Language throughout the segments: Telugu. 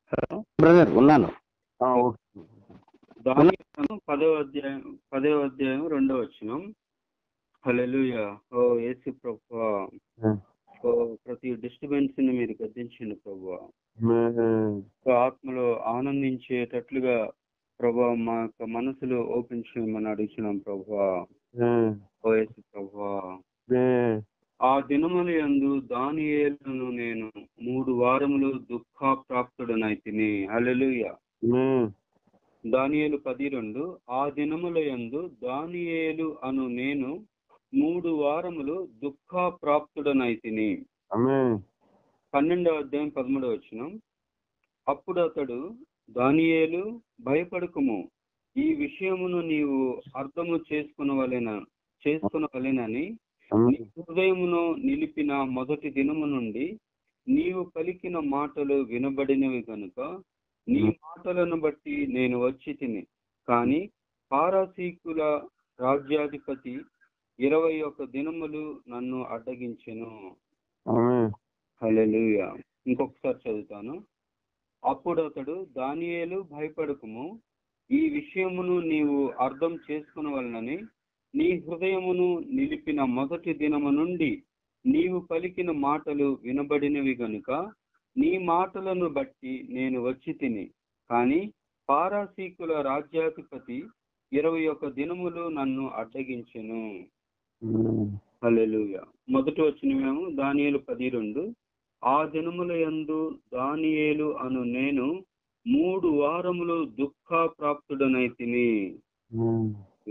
బ్రదర్ ఉన్నాను ఆ, ఓకే దానియేలు పదవ అధ్యాయం పదవ అధ్యాయం రెండవ వచనం హల్లెలూయా ఓ యేసు ప్రభువా ఉమ్. ఓ ప్రతి డిస్టర్బెన్స్ ని మీరు గద్దించండి ప్రభువా ఉమ్. ఓ ఆత్మలో ఆనందించేటట్లుగా ప్రభా మా యొక్క మనసులు ఓపెన్ చేయమని అడుగుతున్నాం ప్రభువా ఉమ్. ఓ యేసు ప్రభువా ఉమ్. ఆ దినముల యందు దానియేలును నేను మూడు వారములు దుఃఖప్రాప్తుడనైతిని హల్లెలూయా ఉమ్. దానియేలు పది రెండు ఆ దినముల యందు దానియేలు అను నేను మూడు వారములు దుఃఖప్రాప్తుడనైతిని ఆమేన్. పన్నెండవ అధ్యాయం పదమూడవ వచనం అప్పుడు అతడు దానియేలు భయపడకుము ఈ విషయమును నీవు అర్థము చేసుకునవలెన చేసుకునవలెనని నీ ఆమేన్. హృదయమును నిలిపిన మొదటి దినము నుండి నీవు పలికిన మాటలు వినబడినవి గనుక నీ మాటలను బట్టి నేను వచ్చి తిని కానీ పారాసీకుల రాజ్యాధిపతి ఇరవై ఒక్క దినములు నన్ను అడ్డగించెను ఆమేన్. హల్లెలూయా ఇంకొకసారి చదువుతాను అప్పుడు అతడు దానియేలు భయపడకుము ఈ విషయమును నీవు అర్థం చేసుకునవలనని నీ హృదయమును నిలిపిన మొదటి దినము నుండి నీవు పలికిన మాటలు వినబడినవి గనుక నీ మాటలను బట్టి నేను వచ్చి తిని కానీ పారాసీకుల రాజ్యాధిపతి ఇరవై ఒక్క దినములు నన్ను అడ్డగించెను ఉమ్. హల్లెలూయా మొదటి వచ్చిన మేము దానియేలు పది రెండు ఆ దినముల యందు దానియేలు అను నేను మూడు వారములు దుఃఖ ప్రాప్తుడనైతిని ఉమ్.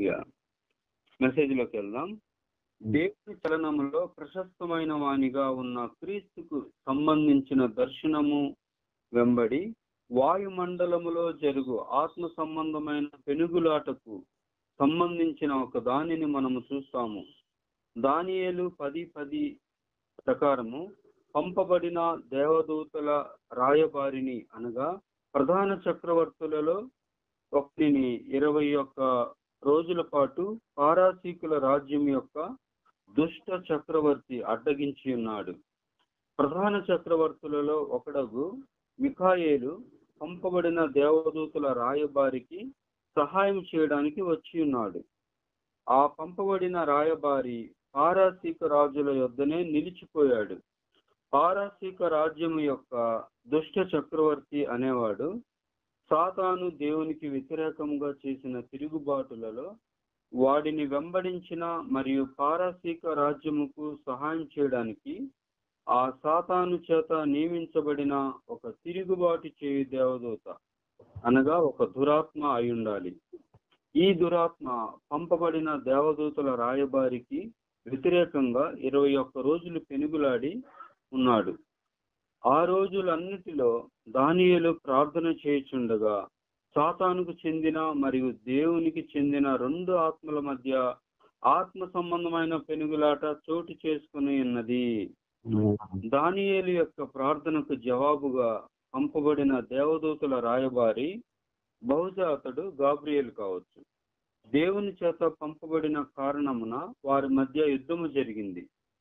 మెసేజ్ లోకి వెళ్దాం దేవుని చలనములో ప్రశస్తమైన వానిగా ఉన్న క్రీస్తుకు సంబంధించిన దర్శనము వెంబడి వాయుమండలములో జరుగు ఆత్మ సంబంధమైన పెనుగులాటకు సంబంధించిన ఒక దానిని మనము చూస్తాము దానియేలు పది పది ప్రకారము పంపబడిన దేవదూతల రాయబారిని అనగా ప్రధాన చక్రవర్తులలో ఒకటిని ఇరవై ఒక్క రోజుల పాటు పారాసీకుల రాజ్యం యొక్క దుష్ట చక్రవర్తి అడ్డగించి ఉన్నాడు ప్రధాన చక్రవర్తులలో ఒకడగు మిఖాయేలు పంపబడిన దేవదూతల రాయబారికి సహాయం చేయడానికి వచ్చి ఉన్నాడు ఆ పంపబడిన రాయబారి పారాసీక రాజుల యొద్దనే నిలిచిపోయాడు పారాసీక రాజ్యము యొక్క దుష్ట చక్రవర్తి అనేవాడు సాతాను దేవునికి వ్యతిరేకంగా చేసిన తిరుగుబాటులలో వాడిని వెంబడించిన మరియు పారాసీక రాజ్యముకు సహాయం చేయడానికి ఆ సాతాను చేత నియమించబడిన ఒక తిరుగుబాటు చేయు దేవదూత అనగా ఒక దురాత్మ అయి ఉండాలి ఈ దురాత్మ పంపబడిన దేవదూతల రాయబారికి వ్యతిరేకంగా ఇరవై ఒక్క రోజులు పెనుగులాడి ఉన్నాడు ఆ రోజులన్నిటిలో దానియేలు ప్రార్థన చేయుచుండగా సాతానుకు చెందిన మరియు దేవునికి చెందిన రెండు ఆత్మల మధ్య ఆత్మ సంబంధమైన పెనుగులాట చోటు చేసుకుని ఉన్నది దానియేలు యొక్క ప్రార్థనకు జవాబుగా పంపబడిన దేవదూతల రాయబారి బహుశా అతడు గాబ్రియేల్ కావచ్చు దేవుని చేత పంపబడిన కారణమున వారి మధ్య యుద్ధము జరిగింది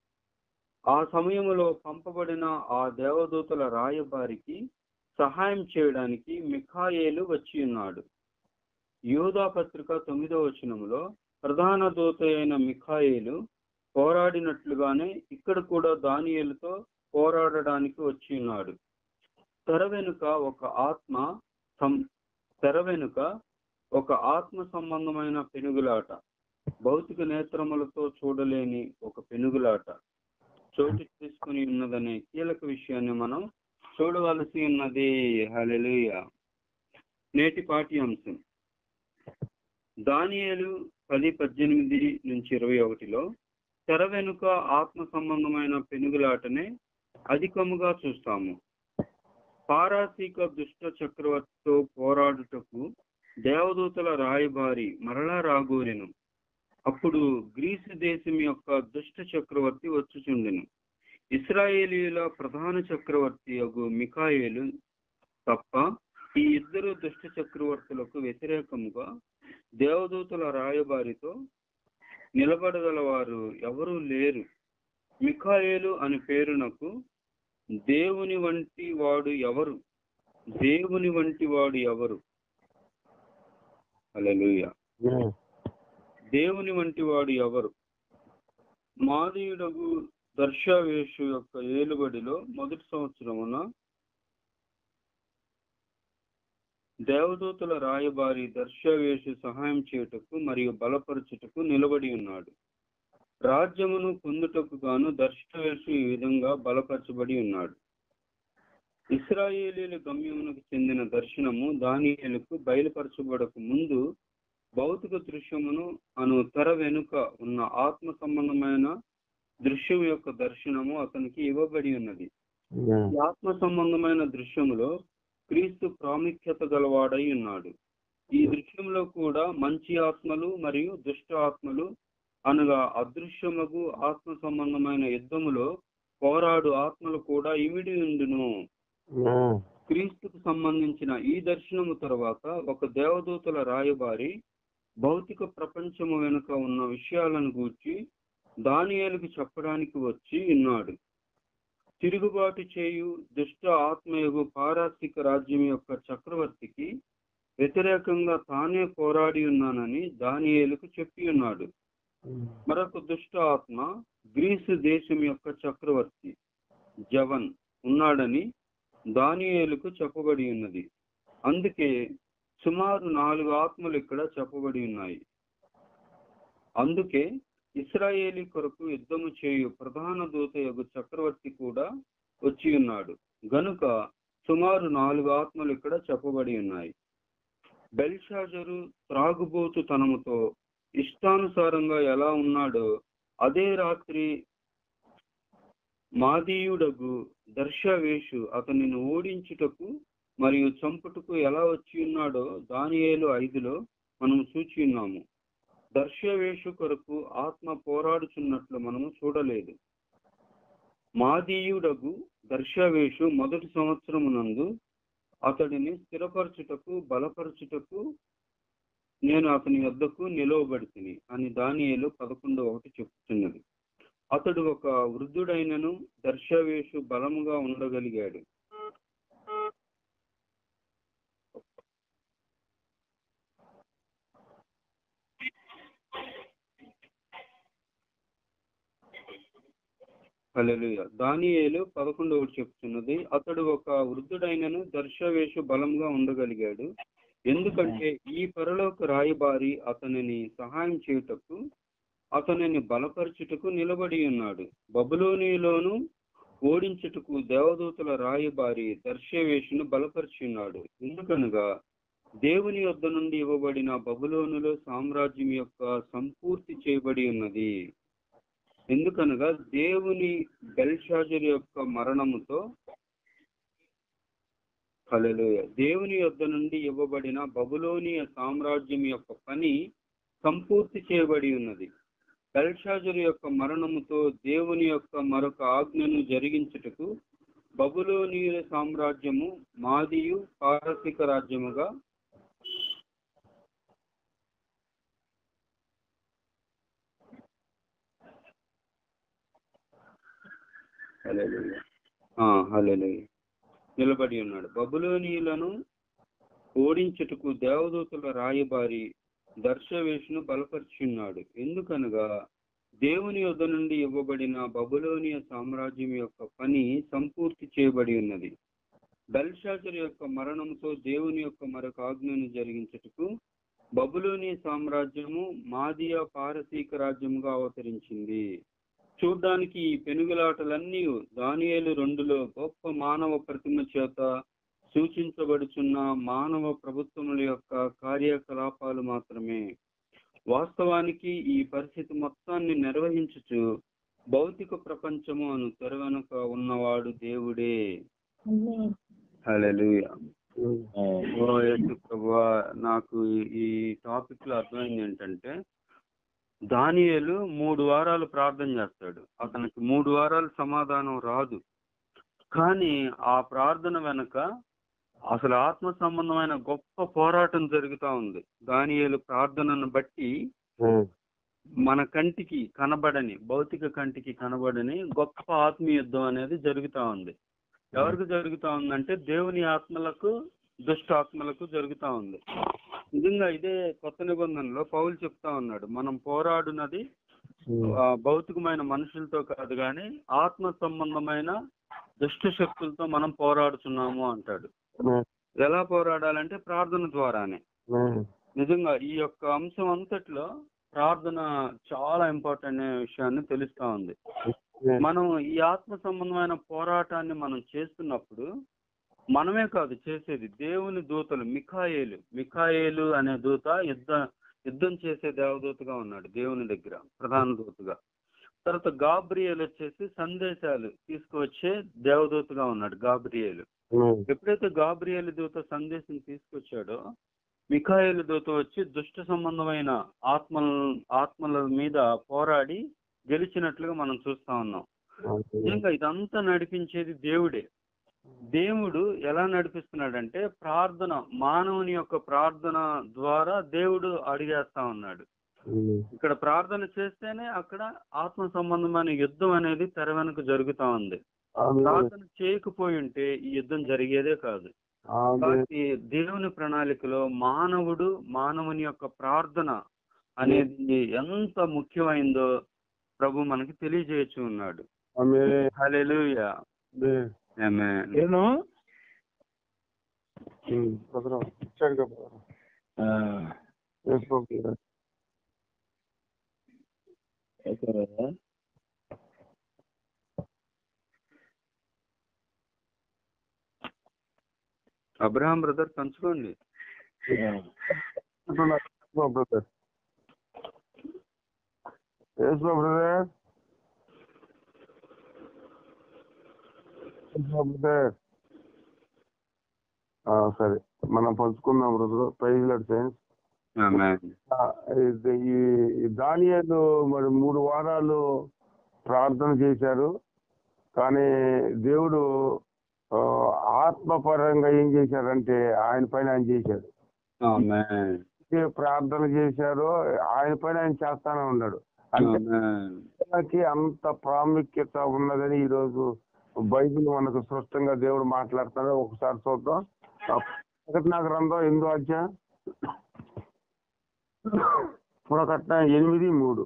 ఆ సమయంలో పంపబడిన ఆ దేవదూతల రాయబారికి సహాయం చేయడానికి మిఖాయేలు వచ్చి ఉన్నాడు యూదా పత్రిక తొమ్మిదవ వచనములో ప్రధాన దూత అయిన మిఖాయేలు పోరాడినట్లుగానే ఇక్కడ కూడా దానియేలుతో పోరాడడానికి వచ్చి ఉన్నాడు తెర వెనుక ఒక ఆత్మ సం- తెర వెనుక ఒక ఆత్మ సంబంధమైన పెనుగులాట భౌతిక నేత్రములతో చూడలేని ఒక పెనుగులాట చోటు తీసుకుని ఉన్నదనే కీలక విషయాన్ని మనం చూడవలసి ఉన్నది హల్లెలూయా నేటి పాఠ్యాంశం దానియేలు పది పద్దెనిమిది నుంచి ఇరవై ఒకటిలో తెర వెనుక ఆత్మ సంబంధమైన పెనుగులాటనే అధికముగా చూస్తాము పారాసీక దుష్ట చక్రవర్తితో పోరాడుటకు దేవదూతల రాయబారి మరలా రాగోరెను అప్పుడు గ్రీసు దేశం యొక్క దుష్ట చక్రవర్తి వచ్చుచుండెను ఇస్రాయేలీల ప్రధాన చక్రవర్తి అగు మికాయేలు తప్ప ఈ ఇద్దరు దుష్ట చక్రవర్తులకు వ్యతిరేకముగా దేవదూతల రాయబారితో నిలబడగల వారు ఎవరూ లేరు మిఖాయేలు అని పేరునకు దేవుని వంటి వాడు ఎవరు దేవుని వంటి వాడు ఎవరు హల్లెలూయా ఆమేన్ దేవుని వంటి వాడు ఎవరు మాదీయుడగు దర్శావేషు యొక్క ఏలుబడిలో మొదటి సంవత్సరమున దేవదూతల రాయబారి దర్శావేషు సహాయం చేయుటకు మరియు బలపరచుటకు నిలబడి ఉన్నాడు రాజ్యమును పొందుటకు గాను దర్శవేషు ఈ విధంగా బలపరచబడి ఉన్నాడు ఇస్రాయేలీల గమ్యమునకు చెందిన దర్శనము దానియేలుకు బయలుపరచబడక ముందు భౌతిక దృశ్యమును అను తెర వెనుక ఉన్న ఆత్మ సంబంధమైన దృశ్యం యొక్క దర్శనము అతనికి ఇవ్వబడి ఉన్నది ఆమేన్ ఈ ఆత్మ సంబంధమైన దృశ్యములో క్రీస్తు ప్రాముఖ్యత గలవాడై ఉన్నాడు ఈ దృశ్యంలో కూడా మంచి ఆత్మలు మరియు దుష్ట ఆత్మలు అనగా అదృశ్యములకు ఆత్మ సంబంధమైన యుద్ధములో పోరాడు ఆత్మలు కూడా ఇమిడి ఉండును ఆమేన్ క్రీస్తుకు సంబంధించిన ఈ దర్శనము తర్వాత ఒక దేవదూతల రాయబారి భౌతిక ప్రపంచము వెనుక ఉన్న విషయాలను గూర్చి దానియేలుకు చెప్పడానికి వచ్చి ఉన్నాడు తిరుగుబాటు చేయు దుష్ట ఆత్మయగు పారాసిక రాజ్యం యొక్క చక్రవర్తికి వ్యతిరేకంగా తానే పోరాడి ఉన్నానని దానియేలుకు చెప్పి ఉన్నాడు మరొక దుష్ట ఆత్మ గ్రీసు దేశం యొక్క చక్రవర్తి జవన్ ఉన్నాడని దానియేలుకు చెప్పబడి ఉన్నది అందుకే సుమారు నాలుగు ఆత్మలు ఇక్కడ చెప్పబడి ఉన్నాయి అందుకే ఇస్రాయేలీ కొరకు యుద్ధము చేయు ప్రధాన దూత యొక్క చక్రవర్తి కూడా వచ్చి ఉన్నాడు గనుక సుమారు నాలుగు ఆత్మలు ఇక్కడ చెప్పబడి ఉన్నాయి బెల్షాజరు త్రాగుబోతు తనముతో ఇష్టానుసారంగా ఎలా ఉన్నాడో అదే రాత్రి మాదీయుడగు దర్శవేషు అతనిని ఓడించుటకు మరియు చంపుటకు ఎలా వచ్చి ఉన్నాడో దానియేలు ఐదులో మనం చూచి ఉన్నాము దర్శవేషు కొరకు ఆత్మ పోరాడుచున్నట్లు మనము చూడలేదు మాదీయుడగు దర్శవేషు మొదటి సంవత్సరమునందు అతడిని స్థిరపరచుటకు బలపరచుటకు నేను అతని వద్దకు నిలవబడితిని అని దానియేలు పదకొండు ఒకటి చెప్తున్నది అతడు ఒక వృద్ధుడైనను దర్శవేషు బలముగా ఉండగలిగాడు హల్లెలూయా దానియేలు పదకొండు ఒకటి చెప్తున్నది అతడు ఒక వృద్ధుడైనను దర్శవేషు బలంగా ఉండగలిగాడు ఎందుకంటే ఈ పరలోక రాయబారి అతనిని సహాయం చేయుటకు అతనిని బలపరచుటకు నిలబడి ఉన్నాడు బబులోనిలోను ఓడించుటకు దేవదూతల రాయబారి దర్శవేషును బలపరిచి ఉన్నాడు ఎందుకనగా దేవుని యొద్ద నుండి ఇవ్వబడిన బబులోనులో సామ్రాజ్యం యొక్క సంపూర్తి చేయబడి ఉన్నది ఎందుకనగా దేవుని బెల్షాజర్ యొక్క మరణముతో హల్లెలూయా దేవుని యొద్ద నుండి ఇవ్వబడిన బబులోనియ సామ్రాజ్యం యొక్క పని సంపూర్తి చేయబడి ఉన్నది బెల్షాజరు యొక్క మరణముతో దేవుని యొక్క మరొక ఆజ్ఞను జరిగించుటకు బబులోనియుల సామ్రాజ్యము మాదియు పారసిక రాజ్యముగా హల్లెలూయా. ఆ, హల్లెలూయా. నిలబడి ఉన్నాడు బబులోనియులను ఓడించుటకు దేవదూతల రాయబారి దర్శవేషును బలపరిచి ఉన్నాడు ఎందుకనగా దేవుని యొద్ద నుండి ఇవ్వబడిన బబులోనియ సామ్రాజ్యం యొక్క పని సంపూర్తి చేయబడి ఉన్నది బెల్షాజర్ యొక్క మరణంతో దేవుని యొక్క మరొక ఆజ్ఞను జరిగించుటకు బబులోని సామ్రాజ్యము మాదియా పారసీక రాజ్యముగా అవతరించింది చూడ్డానికి ఈ పెనుగులాటలన్నీ దానియేలు రెండులో గొప్ప మానవ ప్రతిమ చేత సూచించబడుచున్న మానవ ప్రభుత్వముల యొక్క కార్యకలాపాలు మాత్రమే వాస్తవానికి ఈ పరిస్థితి మొత్తాన్ని నిర్వహించుచు భౌతిక ప్రపంచము అను తెర వెనుక ఉన్నవాడు దేవుడే హల్లెలూయా ఓ యేసు ప్రభువా నాకు ఈ- ఈ టాపిక్ లో అర్థమైంది ఏంటంటే దానియేలు మూడు వారాలు ప్రార్థన చేస్తాడు అతనికి మూడు వారాలు సమాధానం రాదు కానీ ఆ ప్రార్థన వెనక అసలు ఆత్మ సంబంధమైన గొప్ప పోరాటం జరుగుతా ఉంది దానియేలు ప్రార్థనను బట్టి మన కంటికి కనబడని భౌతిక కంటికి కనబడని గొప్ప ఆత్మీయ యుద్ధం అనేది జరుగుతా ఉంది ఎవరికి జరుగుతా ఉందంటే దేవుని ఆత్మలకు దుష్ట ఆత్మలకు జరుగుతా ఉంది నిజంగా ఇదే కొత్త నిబంధనలో పౌలు చెప్తా ఉన్నాడు మనం పోరాడునది ఉమ్. ఆ, భౌతికమైన మనుషులతో కాదు కానీ ఆత్మ సంబంధమైన దుష్ట శక్తులతో మనం పోరాడుతున్నాము అంటాడు ఆమె. ఎలా పోరాడాలంటే ప్రార్థన ద్వారానే ఆమె. నిజంగా ఈ యొక్క అంశం అంతట్లో ప్రార్థన చాలా ఇంపార్టెంట్ అనే విషయాన్ని తెలుస్తా ఉంది మనం ఈ ఆత్మ సంబంధమైన పోరాటాన్ని మనం చేస్తున్నప్పుడు మనమే కాదు చేసేది దేవుని దూతలు మిఖాయేలు మిఖాయేలు అనే దూత యుద్ధ యుద్ధం చేసే దేవదూతగా ఉన్నాడు దేవుని దగ్గర ప్రధాన దూతగా తర్వాత గాబ్రియేల్ వచ్చేసి సందేశాలు తీసుకువచ్చే దేవదూతగా ఉన్నాడు గాబ్రియేలు ఆమె. ఎప్పుడైతే గాబ్రియేలు దూత సందేశం తీసుకొచ్చాడో మిఖాయేలు దూత వచ్చి దుష్ట సంబంధమైన ఆత్మల ఆత్మల మీద పోరాడి గెలిచినట్లుగా మనం చూస్తా ఉన్నాం నిజంగా ఇదంతా నడిపించేది దేవుడే దేవుడు ఎలా నడిపిస్తున్నాడంటే ప్రార్థన మానవుని యొక్క ప్రార్థన ద్వారా దేవుడు అడిగేస్తా ఉన్నాడు ఉమ్. ఇక్కడ ప్రార్థన చేస్తేనే అక్కడ ఆత్మ సంబంధమైన యుద్ధం అనేది తెర వెనుక జరుగుతా ఉంది ఆమె. ప్రార్థన చేయకపోయి ఉంటే ఈ యుద్ధం జరిగేదే కాదు ఆమె. కాబట్టి దేవుని ప్రణాళికలో మానవుడు మానవుని యొక్క ప్రార్థన అనేది ఎంత ముఖ్యమైందో ప్రభు మనకి తెలియజేయచ్చు ఉన్నాడు ఆమె. హల్లెలూయా ఆమె. ఆమేన్. నేను ఉమ్. భద్రం. ఇచ్చాడు కదా భద్రం. వేసుకోకు. అబ్రహాం బ్రదర్ పంచుకోండి వేసుకో బ్రదర్ వేసుకో బ్రదర్ వేసుకో బ్రదర్ ఆ, సరే మనం పంచుకుందాం బ్రదర్ ప్రైజ్ లెట్ సైన్స్ ఆమేన్. ఈ దానియాలు మరి మూడు వారాలు ప్రార్థన చేశారు కానీ దేవుడు ఆ, ఆత్మపరంగా ఏం చేశారంటే ఆయన పైన ఆయన చేశాడు ఆమేన్. ఏ ప్రార్థన చేశారో ఆయన పైన ఆయన చేస్తానే ఉన్నాడు అంటే ఆమేన్. ప్రార్థనకి అంత ప్రాముఖ్యత ఉన్నదని ఈ రోజు బైబిల్ మనకు స్పష్టంగా దేవుడు మాట్లాడుతున్నాడు ఒకసారి చూద్దాం ఆ ప్రకటన గ్రంథం ఎనిమిదో అధ్యాయం ప్రకటన ఎనిమిది మూడు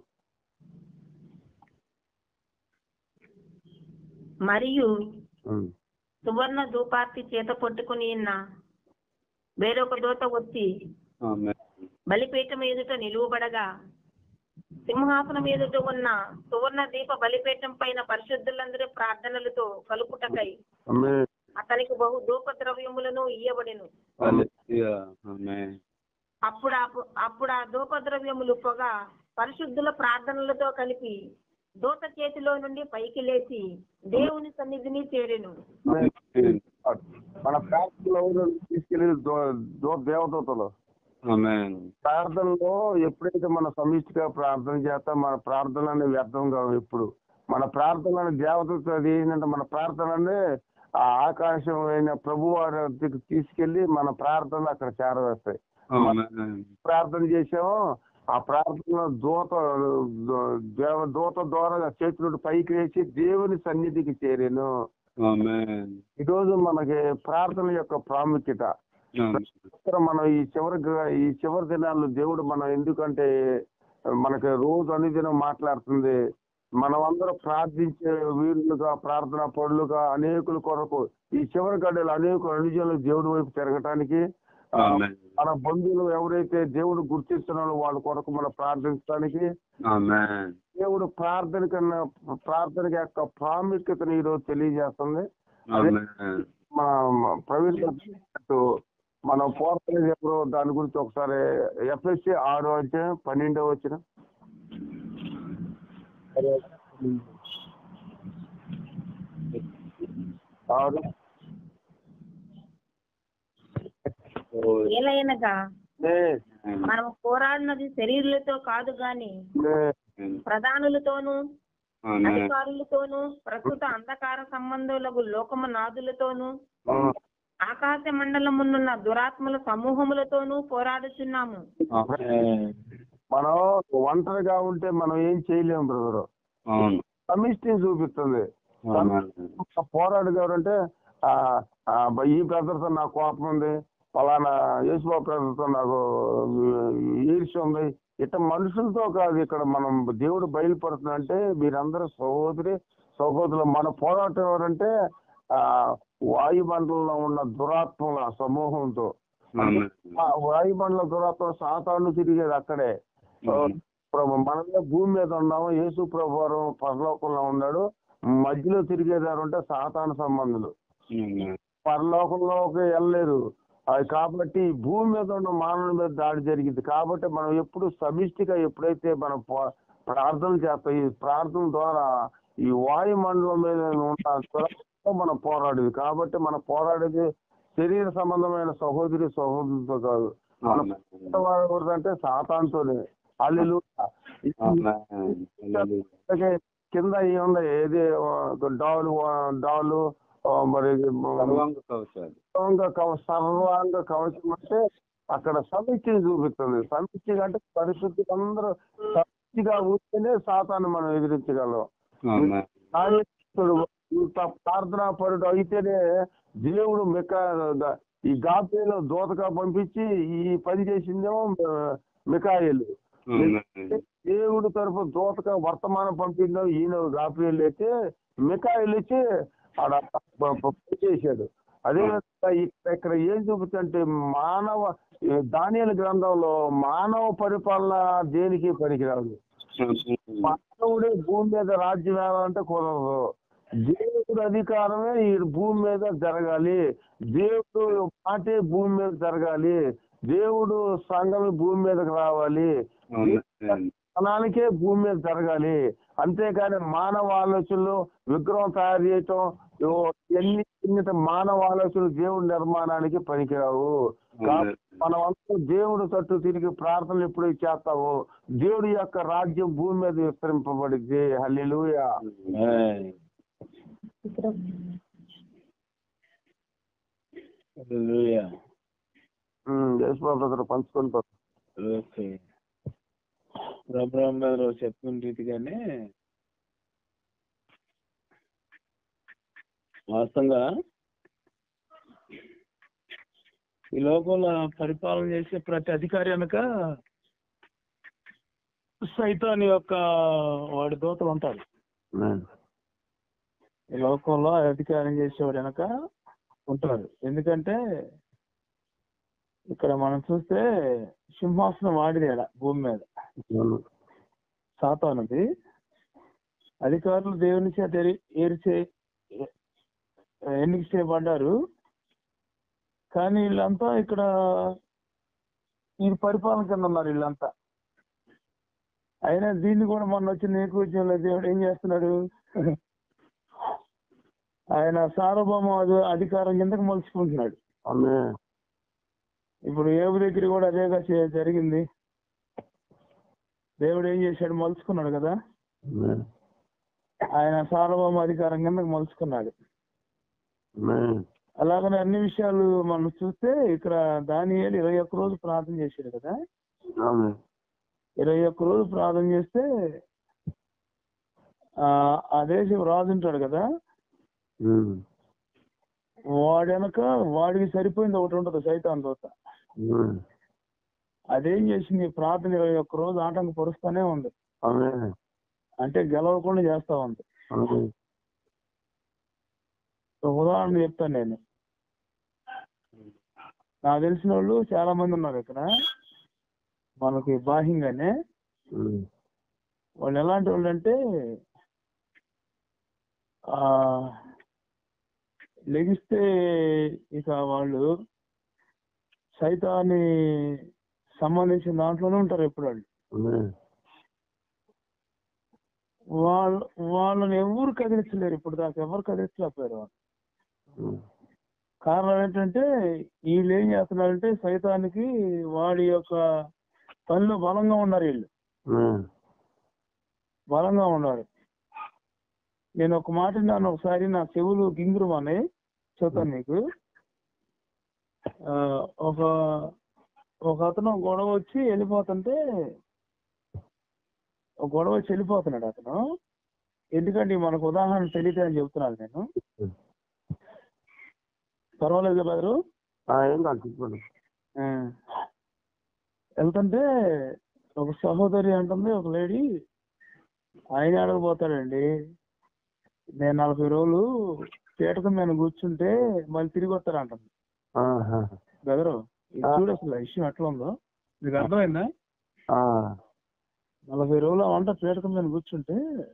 మరియు ఉం. సువర్ణ ధూపార్తి చేత పట్టుకుని ఉన్న వేరొక దూత వచ్చి ఆమేన్. బలిపీఠం ఎదుట నిలువబడగా సింహాసనం ఎదుట ఉన్న సువర్ణ దీప బలిపీఠం పైన పరిశుద్ధులందరి ప్రార్థనలతో కలుపుటకై ఆమేన్. అతనికి బహు ధూప ద్రవ్యములను ఇయ్యబడెను హల్లెలూయా. ఆమేన్. అప్పుడు ఆ పు- అప్పుడు ఆ ధూప ద్రవ్యములు పొగ పరిశుద్ధుల ప్రార్థనలతో కలిపి దూత చేతిలో నుండి పైకి లేచి దేవుని సన్నిధిని చేరెను ఆమేన్. మన ప్రార్థనలో తీసుకెళ్ళి దో- దో- దేవదూతలు ఆమేన్. ప్రార్థనలో ఎప్పుడైతే మన సమిష్టిగా ప్రార్థన చేస్తాం మన ప్రార్థనలు వ్యర్థం కావు ఎప్పుడు మన ప్రార్థనలను దేవతతో అది ఏంటంటే మన ప్రార్థనని ఆ ఆకాశం అయిన ప్రభు వారి వద్దకు తీసుకెళ్లి మన ప్రార్థనలు అక్కడ చేరవేస్తాయి ఆమేన్. ప్రార్థన చేసామో ఆ ప్రార్థన దూత దేవ దూత ద్వారా చేతులు పైకి వేసి దేవుని సన్నిధికి చేరాను ఆమేన్. ఈ రోజు మనకి ప్రార్థన యొక్క ప్రాముఖ్యత ఆమేన్. ఇక్కడ మనం ఈ చివరి గ- ఈ చివరి దినాల్లో దేవుడు మనం ఎందుకంటే మనకి రోజు అనుదినం మాట్లాడుతుంది మనం అందరం ప్రార్థించే వీరులుగా ప్రార్థన పరులుగా అనేకుల కొరకు ఈ చివరి గడియలు అనేక అనుజనులు దేవుడి వైపు తిరగటానికి ఆ, ఆమేన్. మన బంధువులు ఎవరైతే దేవుడు గుర్తిస్తున్నారో వాళ్ళ కొరకు మనం ప్రార్థించడానికి ఆమేన్. దేవుడు ప్రార్థన కన్నా ప్రార్థన యొక్క ప్రాముఖ్యతను ఈ రోజు తెలియజేస్తుంది ఆమేన్. మన మన ప్రవీణ్ గారు చెప్పినట్టు మనం పోరాడేది ఎప్పుడు దాని గురించి ఒకసారి ఎఫ్ఎస్సి ఆరో అధ్యాయం పన్నెండో వచ్చిన ఆరు ఏలైనగా లే, మనం పోరాడినది శరీరులతో కాదు గాని లే, ప్రధానులతోనూ ఆమేన్. అధికారులతోనూ ప్రస్తుత అంధకార సంబంధులకు లోకము నాదులతోనూ ఆ, ఆకాశ మండలమునున్న దురాత్మల సమూహములతోనూ పోరాడుచున్నాము ఆమేన్. మనం ఒంటరిగా ఉంటే మనం ఏం చేయలేము బ్రదర్ అవును సమిష్టిని చూపిస్తుంది ఆమేన్. పోరాడు ఎవరంటే ఆ, ఆ, ఈ బ్రదర్తో నాకు కోపం ఉంది ఫలానా యేసుబాబు బ్రదర్తో నాకు ఈర్ష్య ఉంది ఇట్లా మనుషులతో కాదు ఇక్కడ మనం దేవుడు బయలుపడుతుందంటే మీరందరూ సహోదరి సహోదరులు మన పోరాటం ఎవరంటే ఆ వాయుమండలంలో ఉన్న దురాత్మల సమూహంతో ఆమేన్. ఆ వాయుమండల దురాత్మ సాతాను తిరిగేది అక్కడే ఆమేన్. ప్రభు మనమే భూమి మీద ఉన్నాము యేసు ప్రభు పరలోకంలో ఉన్నాడు మధ్యలో తిరిగేదారు ఉంటే సాతాను సంబంధులు ఆమేన్. పరలోకంలోకి వెళ్ళలేరు అది కాబట్టి ఈ భూమి మీద ఉన్న మానవుల మీద దాడి జరిగింది కాబట్టి మనం ఎప్పుడు సమిష్టిగా ఎప్పుడైతే మనం పో- ప్రార్థన చేస్తాం ఈ ప్రార్థన ద్వారా ఈ వాయుమండలం మీద ఉన్న దురాత్మతో మనం పోరాడేది కాబట్టి మనం పోరాడేది శరీర సంబంధమైన సహోదరి సహోదరులతో కాదు మన ఆమేన్. అంటే సాతాన్తోనే అల్లు ఆమేన్. హల్లెలూయా. కింద ఏముంది ఏది ఆ, డాలు ఆ, డాలు ఆ, మరి సర్వాంగ కవచాలు సర్వాంగ కవ సర్వాంగ కవచం అంటే అక్కడ సమిష్టిని చూపిస్తుంది సమిష్టి అంటే పరిశుద్ధి అందరూ సమిష్టిగా ఉంటేనే సాతాన్ని మనం ఎదిరించగలం ఆమేన్. నాయకుడు ఇంత ప్రార్థనా పరుడు అయితేనే దేవుడు మెక్క ఈ గాపేలో దూతగా పంపించి ఈ పని చేసిందేమో మికాయలు ఆమేన్. దేవుడు తరపు దూతగా వర్తమానం పంపిందో ఈయన గాపియలు అయితే మికాయిలు ఇచ్చి ఆడ ప- ప- పని చేశాడు అదే విధంగా ఇక్కడ ఇక్కడ ఏం చూపుతుంటే మానవ దానియల గ్రంథంలో మానవ పరిపాలన దేనికి పనికిరాదు మానవుడే భూమి మీద రాజ్యం వేయాలంటే కుదరదు దేవుడు అధికారమే ఈ భూమి మీద జరగాలి దేవుడు మాటే భూమి మీద జరగాలి దేవుడు సంఘం భూమి మీదకి రావాలి ఆమేన్. స్థానానికే భూమి మీద జరగాలి అంతేకాని మానవ ఆలోచనలు విగ్రహం తయారు చేయటం ఇవో ఎన్ని చిన్న మానవ ఆలోచనలు దేవుడి నిర్మాణానికి పనికిరావు కాబట్టి మనం అందరూ దేవుడు తట్టు తిరిగి ప్రార్థనలు ఎప్పుడు చేస్తాము దేవుడి యొక్క రాజ్యం భూమి మీద విస్తరింపబడింది హల్లెలూయా ఆమేన్. హల్లెలూయా. యేసుబాబు పంచుకుంటారు ఓకే రబ్రహ్మ గారు చెప్పిన రీతిగానే వాస్తవంగా ఈ లోకంలో పరిపాలన చేసే ప్రతి అధికారి వెనక సైతాన్ యొక్క వాడి దూతలు ఉంటారు ఈ లోకంలో అధికారం చేసేవాడు వెనక ఉంటారు ఎందుకంటే ఇక్కడ మనం చూస్తే సింహాసనం వాడిది ఈడ భూమి మీద సాతానుది అధికారులు దేవుని చేత ఎరి- ఏరిచే ఎన్నిక చేయబడ్డారు కానీ వీళ్ళంతా ఇక్కడ ఈ పరిపాలన కింద ఉన్నారు వీళ్ళంతా అయినా దీన్ని కూడా మొన్న వచ్చిన ఏకూర్చంలో దేవుడు ఏం చేస్తున్నాడు ఆయన సార్వభౌమ అధి- అధికారం కిందకి మలుచుకుంటున్నాడు ఆమె ఇప్పుడు ఏబు దగ్గర కూడా అదేగా చే- జరిగింది దేవుడు ఏం చేశాడు మలుచుకున్నాడు కదా ఆమె ఆయన సార్వభౌమ అధికారం కిందకి మలుచుకున్నాడు ఆమె అలాగనే అన్ని విషయాలు మనం చూస్తే ఇక్కడ దానియేలు ఇరవై ఒక్క రోజు ప్రార్థన చేశాడు కదా ఆమె ఇరవై ఒక్క రోజు ప్రార్థన చేస్తే ఆ ఆ దేశం రాజు ఉంటాడు కదా ఉమ్, వాడి వెనక వాడికి సరిపోయింది ఒకటి ఉంటుంది సైతాన్ దోత ఉమ్, అదేం చేసింది ప్రార్థన ఇరవై ఒక్క రోజు ఆటంకపరుస్తూనే ఉంది ఆమె అంటే గెలవకుండా చేస్తా ఉంది ఆమె ఒక ఉదాహరణ చెప్తాను నేను నాకు తెలిసిన వాళ్ళు చాలా మంది ఉన్నారు ఇక్కడ మనకి బాహ్యంగానే ఉమ్, వాళ్ళు ఎలాంటి వాళ్ళు అంటే ఆ లెగిస్తే ఇక వాళ్ళు సైతాన్ని సంబంధించిన దాంట్లోనే ఉంటారు ఎప్పుడు వాళ్ళు ఆమె వాళ్ళు వాళ్ళని ఎవరు కదిలించలేరు ఇప్పుడు దాకా ఎవరు కదిలించలేకపోయారు వాళ్ళు. ఉమ్, కారణం ఏంటంటే వీళ్ళు ఏం చేస్తున్నారంటే సైతానికి వాడి యొక్క పనిలో బలంగా ఉన్నారు వీళ్ళు ఆమె బలంగా ఉన్నారు నేను ఒక మాట విన్నాను ఒకసారి నా చెవులు గింగురు అన్నాయి చెప్తాను నీకు ఆ, ఒక ఒక అతను గొడవ వచ్చి వెళ్ళిపోతుంటే ఒక గొడవ వచ్చి వెళ్ళిపోతున్నాడు అతను ఎందుకంటే మనకు ఉదాహరణ తెలియదు అని చెప్తున్నాను నేను పర్వాలేదు బెదరు ఆ, ఏం కాదు చెప్పండి ఆ. వెళ్తుంటే ఒక సహోదరి అంటుంది ఒక లేడీ ఆయన అడగబోతాడండి నేను నలభై రోజులు పీటకం మీద కూర్చుంటే మళ్ళీ తిరిగి వస్తారంటుంది ఆహా. బెదరు ఇది ఆ. చూడు అసలు విషయం ఎట్లా ఉందో మీకు అర్థమైందా ఆ, నలభై రోజులు ఆ వంట పీటకం మీద కూర్చుంటే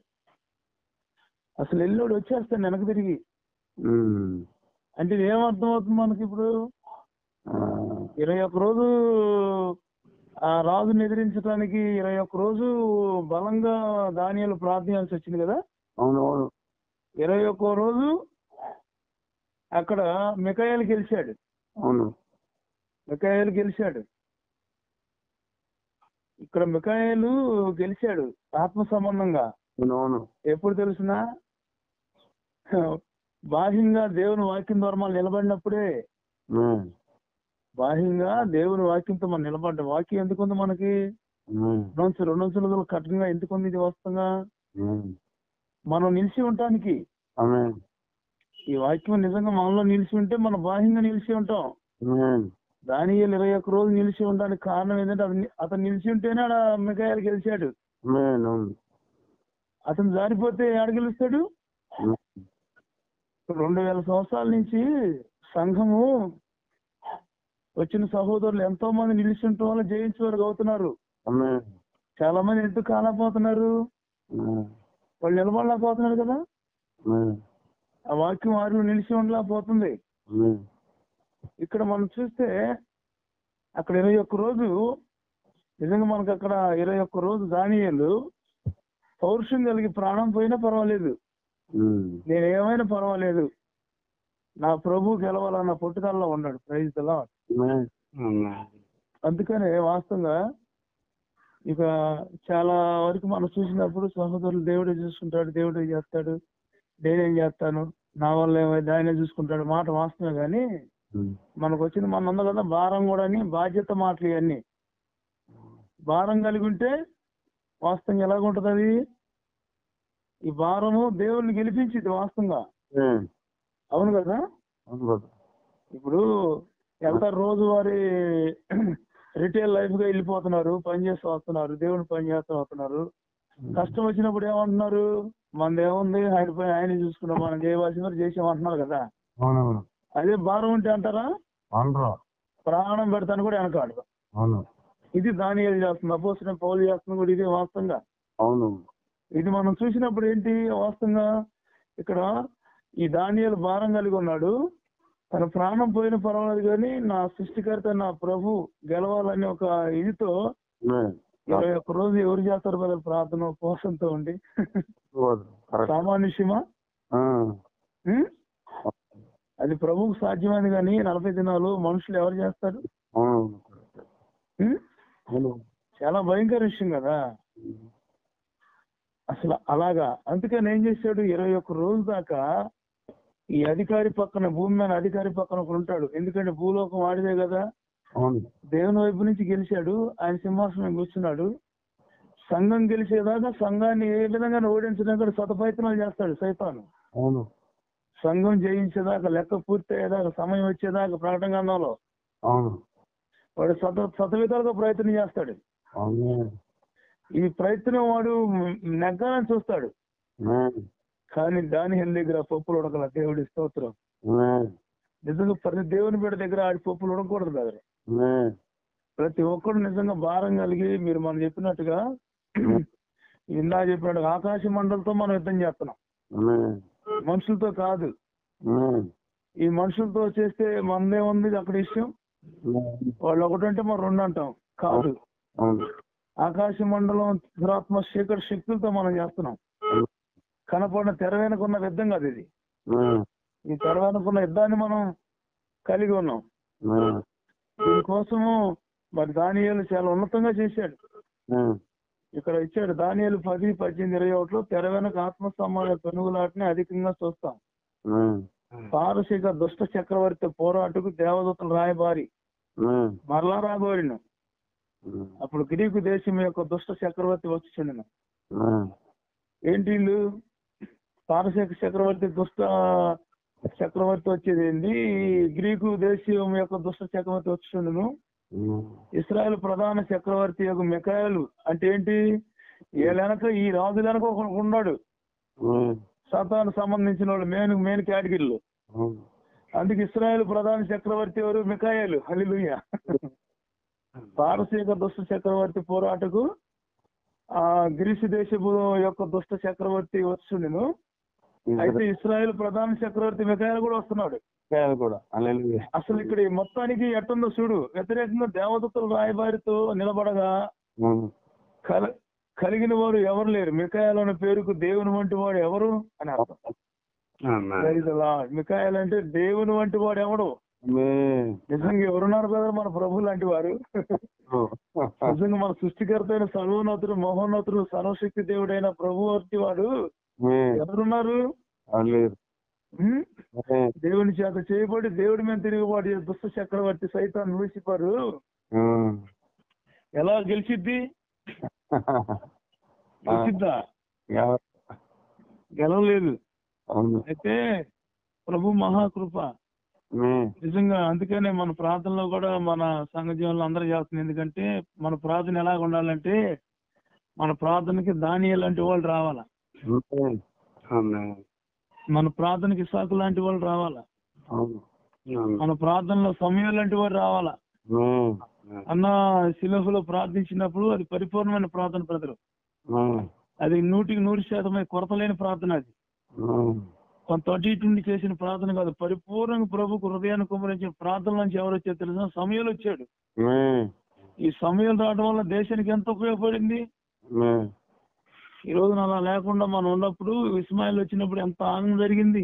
అసలు ఎల్లుడు వచ్చేస్తాను వెనక తిరిగి ఉమ్. అంటే ఇది ఏమర్థం అవుతుంది మనకి ఇప్పుడు ఆ, ఇరవై ఒక్క రోజు ఆ రాజుని ఎదిరించడానికి ఇరవై ఒక్క రోజు బలంగా ధాన్యాలు ప్రార్థించాల్సి వచ్చింది కదా అవును అవును ఇరవై ఒక్క రోజు అక్కడ మికాయలు గెలిచాడు అవును మికాయలు గెలిచాడు ఇక్కడ మికాయలు గెలిచాడు ఆత్మ సంబంధంగా అవును అవును ఎప్పుడు తెలిసిన బాహ్యంగా దేవుని వాక్యం ద్వారా మనం నిలబడినప్పుడే ఉమ్. బాహ్యంగా దేవుని వాక్యంతో మనం నిలబడ్డ వాక్యం ఎందుకుంది మనకి ఉమ్. రెండు రెండు అంచులు కఠినంగా ఎందుకుంది ఇది వాస్తవంగా ఉమ్. మనం నిలిచి ఉండటానికి ఆమేన్. ఈ వాక్యం నిజంగా మనలో నిలిచి ఉంటే మనం బాహ్యంగా నిలిచి ఉంటాం ఆమేన్. దాని ఇరవై ఒక్క రోజు నిలిచి ఉండడానికి కారణం ఏంటంటే అతను అతను నిలిచి ఉంటేనే ఆడ మికాయలు గెలిచాడు ఆమేన్. అవును అతను జారిపోతే ఆడ గెలుస్తాడు ఉమ్. రెండు వేల సంవత్సరాల నుంచి సంఘము వచ్చిన సహోదరులు ఎంతో మంది నిలిచి ఉండటం వల్ల జయించేవారు అవుతున్నారు ఆమేన్. చాలా మంది ఎందుకు కాలేకపోతున్నారు ఉమ్. వాళ్ళు నిలబడలేకపోతున్నారు కదా ఆమేన్. ఆ వాక్యం వారిలో నిలిచి ఉండలేకపోతుంది ఆమేన్. ఇక్కడ మనం చూస్తే అక్కడ ఇరవై ఒక్క రోజు నిజంగా మనకు అక్కడ ఇరవై ఒక్క రోజు దానియాలు పౌరుషం కలిగి ప్రాణం పోయినా పర్వాలేదు ఉమ్. నేను ఏమైనా పర్వాలేదు నా ప్రభు గెలవాలన్న పట్టుదలలో ఉన్నాడు ప్రైజ్ లా ఆమేన్. అందుకనే వాస్తవంగా ఇక చాలా వరకు మనం చూసినప్పుడు సహోదరులు దేవుడే చూసుకుంటాడు దేవుడే చేస్తాడు నేనేం చేస్తాను నా వల్ల ఏమైంది ఆయనే చూసుకుంటాడు మాట వాస్తవమే కానీ ఉమ్. మనకు వచ్చింది మన ఉంది కదా భారం కూడా అని బాధ్యత మాటలు ఇవన్నీ భారం కలిగి ఉంటే వాస్తవంగా ఎలాగుంటది అది ఈ భారము దేవుణ్ణి గెలిపించింది వాస్తవంగా ఆమేన్. అవును కదా అవును brother. ఇప్పుడు వెళ్తారు రోజువారీ రిటైల్ లైఫ్ గా వెళ్ళిపోతున్నారు పని చేస్తూ వస్తున్నారు దేవుని పని చేస్తూ వస్తున్నారు కష్టం వచ్చినప్పుడు ఏమంటున్నారు మనది ఏముంది ఆయన పని ఆయన చూసుకున్నాం మనం చేయవలసింది చేసామంటున్నారు కదా అవునవును అదే భారం ఉంటే అంటారా అవును ప్రాణం పెడతాను కూడా వెనకాడు అవును ఇది దానియాలు చేస్తుంది అపోసిన పౌలు చేస్తుంది కూడా ఇది వాస్తవంగా అవును ఇది మనం చూసినప్పుడు ఏంటి వాస్తవంగా ఇక్కడ ఈ దానియాలు భారం కలిగి ఉన్నాడు తన ప్రాణం పోయిన పర్వాలేదు కానీ నా సృష్టికర్త నా ప్రభు గెలవాలని ఒక ఇదితో ఆమేన్. ఇరవై ఒక్క రోజు ఎవరు చేస్తారు బదులు ప్రార్థన ఉపవాసంతో ఉండి brother. correct. సామాన్యమా ఆ. అది ప్రభువుకు సాధ్యమైంది కానీ నలభై దినాలు మనుషులు ఎవరు చేస్తారు అవును ఉం? అవును చాలా భయంకర విషయం కదా అసలు అలాగా అందుకని ఏం చేశాడు ఇరవై ఒక్క రోజు దాకా ఈ అధికారి పక్కన భూమి మీద అధికారి పక్కన ఒకడు ఉంటాడు ఎందుకంటే భూలోకం వాడిదే కదా అవును దేవుని వైపు నుంచి గెలిచాడు ఆయన సింహాసనం మీద కూర్చున్నాడు సంఘం గెలిచేదాకా సంఘాన్ని ఏ విధంగా ఓడించడానికి కూడా శతప్రయత్నాలు చేస్తాడు సైతాను అవును సంఘం జయించేదాకా లెక్క పూర్తి అయ్యేదాకా సమయం వచ్చేదాకా ప్రకటన గ్రంథంలో అవును వాడు శత శత విధాలుగా ప్రయత్నం చేస్తాడు ఆమేన్. ఈ ప్రయత్నం వాడు నెగ్గాలని చూస్తాడు ఆమేన్. కానీ దాని దగ్గర పప్పులు ఉడకల దేవుడి స్తోత్రం ఆమేన్. నిజంగా ప్రతి దేవుని బిడ్డ దగ్గర ఆడి పప్పులు ఉడకూడదు కదా ఆమేన్. ప్రతి ఒక్కడు నిజంగా భారం కలిగి మీరు మనం చెప్పినట్టుగా ఇందా చెప్పినట్టుగా ఆకాశ మండలతో మనం యుద్ధం చేస్తున్నాం ఆమేన్. మనుషులతో కాదు ఆమేన్. ఈ మనుషులతో చేస్తే మనదే ఉంది అక్కడ విషయం ఆమేన్. వాళ్ళు ఒకటి అంటే మనం రెండు అంటాం కాదు అవును ఆకాశ మండలం దురాత్మ శేఖర శక్తులతో మనం చేస్తున్నాం కనపడిన తెర వెనుకున్న యుద్ధం కాదు ఇది ఆమేన్. ఈ తెర వెనుకున్న యుద్ధాన్ని మనం కలిగి ఉన్నాం ఆమేన్. దీనికోసము మరి దానియాలు చాలా ఉన్నతంగా చేశాడు ఆమేన్. ఇక్కడ ఇచ్చాడు దానియాలు పది పద్దెనిమిది ఇరవై ఒకటిలో తెర వెనక ఆత్మ సమాన పెనుగులాటని అధికంగా చూస్తాం ఆమేన్. పారసిక దుష్ట చక్రవర్తి పోరాటకు దేవదూతలు రాయబారి ఆమేన్. మరలా రాబోరిన ఆమేన్. అప్పుడు గ్రీకు దేశం యొక్క దుష్ట చక్రవర్తి వచ్చి చెందిన ఆమేన్. ఏంటి వీళ్ళు పారసిక చక్రవర్తి దుష్ట చక్రవర్తి వచ్చేది ఏంది ఈ గ్రీకు దేశీయం యొక్క దుష్ట చక్రవర్తి వచ్చిండును ఉమ్. ఇస్రాయల్ ప్రధాన చక్రవర్తి యొక్క మికాయలు అంటే ఏంటి వీళ్ళెనక ఈ రాజు వెనక ఒకడు ఉన్నాడు ఉమ్. సతాను సంబంధించిన వాళ్ళు మెయిన్ మెయిన్ కేటగిరీలో ఉమ్. అందుకే ఇస్రాయల్ ప్రధాన చక్రవర్తి ఎవరు మికాయలు హలిలుయ పారసీక దుష్ట చక్రవర్తి పోరాటకు ఆ గ్రీసు దేశపు యొక్క దుష్ట చక్రవర్తి వచ్చిండును అయితే ఇస్రాయల్ ప్రధాన చక్రవర్తి మికాయలు కూడా వస్తున్నాడు ఇస్రాయేల్ కూడా హల్లెలూయా. అసలు ఇక్కడ ఈ మొత్తానికి ఎట్టుందో చూడు వ్యతిరేకంగా దేవదత్తులు రాయబారితో నిలబడగా ఉమ్. కల కలిగిన వారు ఎవరు లేరు మికాయలు అనే పేరుకు దేవుని వంటి వాడు ఎవరు అని అర్థం ఆమేన్. Praise the Lord. మికాయలు అంటే దేవుని వంటి వాడు ఎవడు ఆమేన్. నిజంగా ఎవరున్నారు కదా మన ప్రభు లాంటి వారు నిజంగా మన సృష్టికర్త అయిన సర్వోన్నతుడు మహోన్నతుడు సర్వశక్తి దేవుడైన ప్రభు వంటి వాడు ఆమేన్. ఎవరున్నారు హల్లెలూయా. హ్మ్? ఆమేన్. దేవుని చేత చేయబడి దేవుడి మీద తిరుగుబాటు చేసే దుష్ట చక్రవర్తి సైతాన్ని లూసిపారు ఉమ్. ఎలా గెలిచిద్ది గెలిచిద్దా ఎవరు? గెలవలేదు అవును అయితే ప్రభు మహాకృప ఆమేన్. నిజంగా అందుకనే మన ప్రార్థనలో కూడా మన సంఘ జీవనంలో అందరూ చేస్తుంది ఎందుకంటే మన ప్రార్థన ఎలాగ ఉండాలంటే మన ప్రార్థనకి దానియ లాంటి వాళ్ళు రావాలా ఆమేన్. ఆమేన్. మన ప్రార్థనకి సాకు లాంటి వాళ్ళు రావాలా అవును ఆమేన్. మన ప్రార్థనలో సమయం లాంటి వారు రావాలా ఆమేన్. అన్న శిలహులో ప్రార్థించినప్పుడు అది పరిపూర్ణమైన ప్రార్థన ప్రజలు ఆమేన్. అది నూటికి నూరు శాతమై కొరత లేని ప్రార్థన అది ఆమేన్. కొంత అటు ఇటు నుండి చేసిన ప్రార్థన కాదు పరిపూర్ణంగా ప్రభుకు హృదయాన్ని కుమరించిన ప్రార్థన నుంచి ఎవరు వచ్చారు తెలుసా సమయంలో వచ్చాడు ఆమేన్. ఈ సమయం రావడం వల్ల దేశానికి ఎంత ఉపయోగపడింది ఆమేన్. ఈ రోజున అలా లేకుండా మనం ఉన్నప్పుడు ఇస్మాయిల్ వచ్చినప్పుడు ఎంత ఆనందం జరిగింది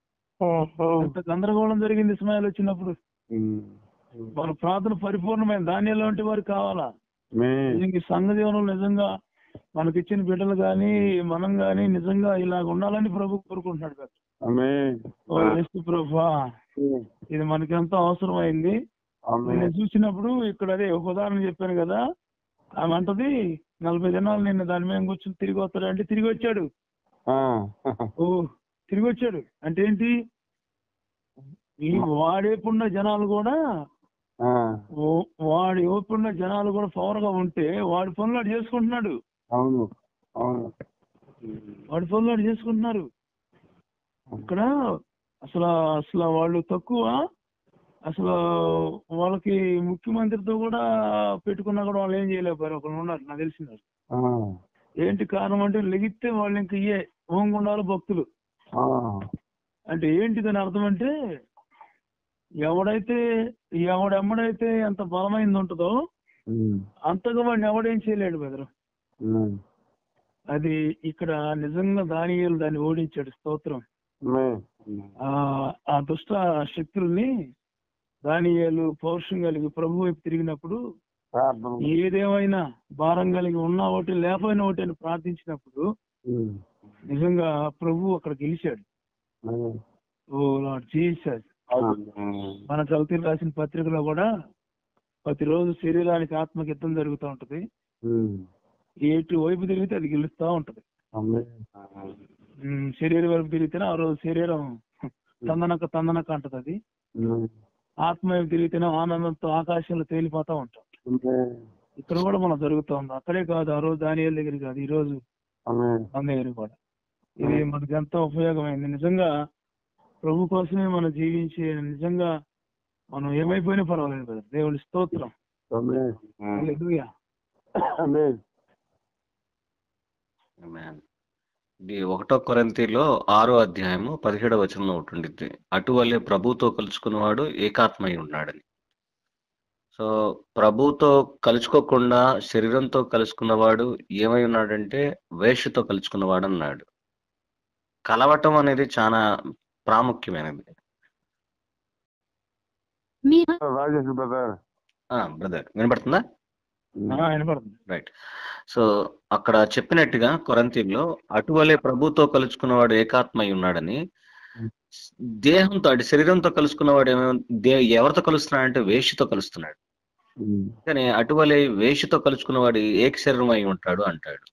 ఎంత గందరగోళం జరిగింది ఇస్మాయిల్ వచ్చినప్పుడు ఉమ్. మన ప్రార్థన పరిపూర్ణమైన ధాన్యాలు వంటి వారు కావాలా ఆమేన్. నిజంగా ఈ సంఘ జీవనంలో నిజంగా మనకి ఇచ్చిన బిడ్డలు గాని మనం గాని నిజంగా ఇలాగ ఉండాలని ప్రభు కోరుకుంటున్నాడు కదా ఆమేన్. ఓ యేసు ప్రభా ఇది మనకి ఎంతో అవసరమైంది ఆమేన్. నేను చూసినప్పుడు ఇక్కడ అదే ఒక ఉదాహరణ చెప్పాను కదా ఆమె అంటది నలభై దినాలు నిన్న దాని మీద కూర్చొని తిరిగి వస్తాడు అంటే తిరిగి వచ్చాడు ఆ. ఓ తిరిగి వచ్చాడు అంటే ఏంటి ఈ వాడేపున్న జనాలు కూడా ఆ. ఓ- వాడి ఓపున్న జనాలు కూడా పవర్ గా ఉంటే వాడి పనులు వాడు చేసుకుంటున్నాడు అవును అవును వాడి పనులు వాడు చేసుకుంటున్నారు ఇక్కడ అసలు అసలు వాళ్ళు తక్కువ అసలు వాళ్ళకి ముఖ్యమంత్రితో కూడా పెట్టుకున్నా కూడా వాళ్ళు ఏం చేయలేకపోయారు ఒకరు ఉన్నారు నాకు తెలిసింది ఆ. ఏంటి కారణం అంటే లెగిస్తే వాళ్ళు ఇంక ఇయే ఓంగుండాలు భక్తులు ఆ. అంటే ఏంటి దాని అర్థం అంటే ఎవడైతే ఎవడెమ్మడైతే ఎంత బలమైంది ఉంటుందో ఉమ్. అంతగా వాడిని ఎవడేం చేయలేడు బెదరు ఉమ్. అది ఇక్కడ నిజంగా దానియేలు దాన్ని ఓడించాడు స్తోత్రం ఆమేన్. ఆ ఆ దుష్ట శక్తుల్ని దానియేలు పౌరుషం కలిగి ప్రభు వైపు తిరిగినప్పుడు ప్రార్థన ఏదేమైనా భారం కలిగి ఉన్నా ఒకటి లేకపోయినా ఒకటి అని ప్రార్థించినప్పుడు ఉమ్. నిజంగా ప్రభు అక్కడ గెలిచాడు ఆమేన్. ఓ లార్డ్ జీసస్ మన చౌతీలు రాసిన పత్రికలో కూడా ప్రతిరోజు శరీరానికి ఆత్మకి యుద్ధం జరుగుతూ ఉంటది ఉమ్. ఎటు వైపు తిరిగితే అది గెలుస్తూ ఉంటది ఆమేన్. ఉమ్, శరీరం వైపు తిరిగితేనే ఆ రోజు శరీరం తందనక తందనక అంటది అది ఉమ్. ఆత్మ వైపు తిరిగితేనే ఆనందంతో ఆకాశంలో తేలిపోతా ఉంటాం ఆమేన్. ఇక్కడ కూడా మనం జరుగుతోంది అక్కడే కాదు ఆ రోజు దాని దగ్గర కాదు ఈ రోజు ఆమేన్. మన దగ్గర కూడా ఇది మనకి ఎంతో ఉపయోగమైంది నిజంగా ప్రభు కోసమే మనం జీవించి నిజంగా మనం ఏమైపోయినా పర్వాలేదు కదా దేవుడి స్తోత్రం ఆమేన్. హల్లెలూయా. ఆమేన్. Amen. ఇది ఒకటో కొరింథీలో ఆరో అధ్యాయము పదిహేడవ వచనంలో ఒకటి ఉండిద్ది అటువలే ప్రభుతో కలుసుకున్నవాడు ఏకాత్మై ఉన్నాడని సో ప్రభుతో కలుసుకోకుండా శరీరంతో కలుసుకున్నవాడు ఏమై ఉన్నాడంటే వేషతో కలుసుకున్నవాడు అన్నాడు కలవటం అనేది చాలా ప్రాముఖ్యమైనది రాజేష్ బ్రదర్ బ్రదర్ వినపడుతుందా ఆ, వినపడుతుంది రైట్ సో అక్కడ చెప్పినట్టుగా కొరంతీలో అటువలే ప్రభుతో కలుసుకున్నవాడు ఏకాత్మై ఉన్నాడని దేహంతో అంటే శరీరంతో కలుసుకున్నవాడు ఏమో దే ఎవరితో కలుస్తున్నాడంటే వేషితో కలుస్తున్నాడు కానీ అటువలే వేషితో కలుసుకున్నవాడు ఏక శరీరం అయి ఉంటాడు అంటాడు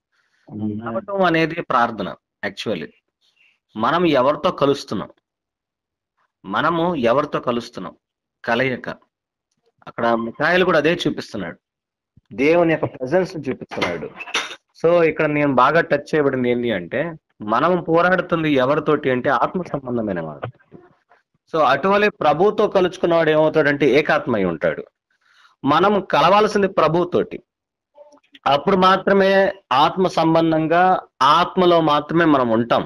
కలవటం అనేది ప్రార్థన యాక్చువల్లీ మనం ఎవరితో కలుస్తున్నాం మనము ఎవరితో కలుస్తున్నాం కలయిక అక్కడ మిఖాయిలు కూడా అదే చూపిస్తున్నాడు దేవుని యొక్క ప్రజెన్స్ చూపిస్తున్నాడు సో ఇక్కడ నేను బాగా టచ్ చేయబడింది ఏంటి అంటే మనం పోరాడుతుంది ఎవరితోటి అంటే ఆత్మ సంబంధమైన వాడు సో అటువలే ప్రభుతో కలుసుకున్నవాడు ఏమవుతాడంటే ఏకాత్మ అయి ఉంటాడు మనం కలవాల్సింది ప్రభుతోటి అప్పుడు మాత్రమే ఆత్మ సంబంధంగా ఆత్మలో మాత్రమే మనం ఉంటాం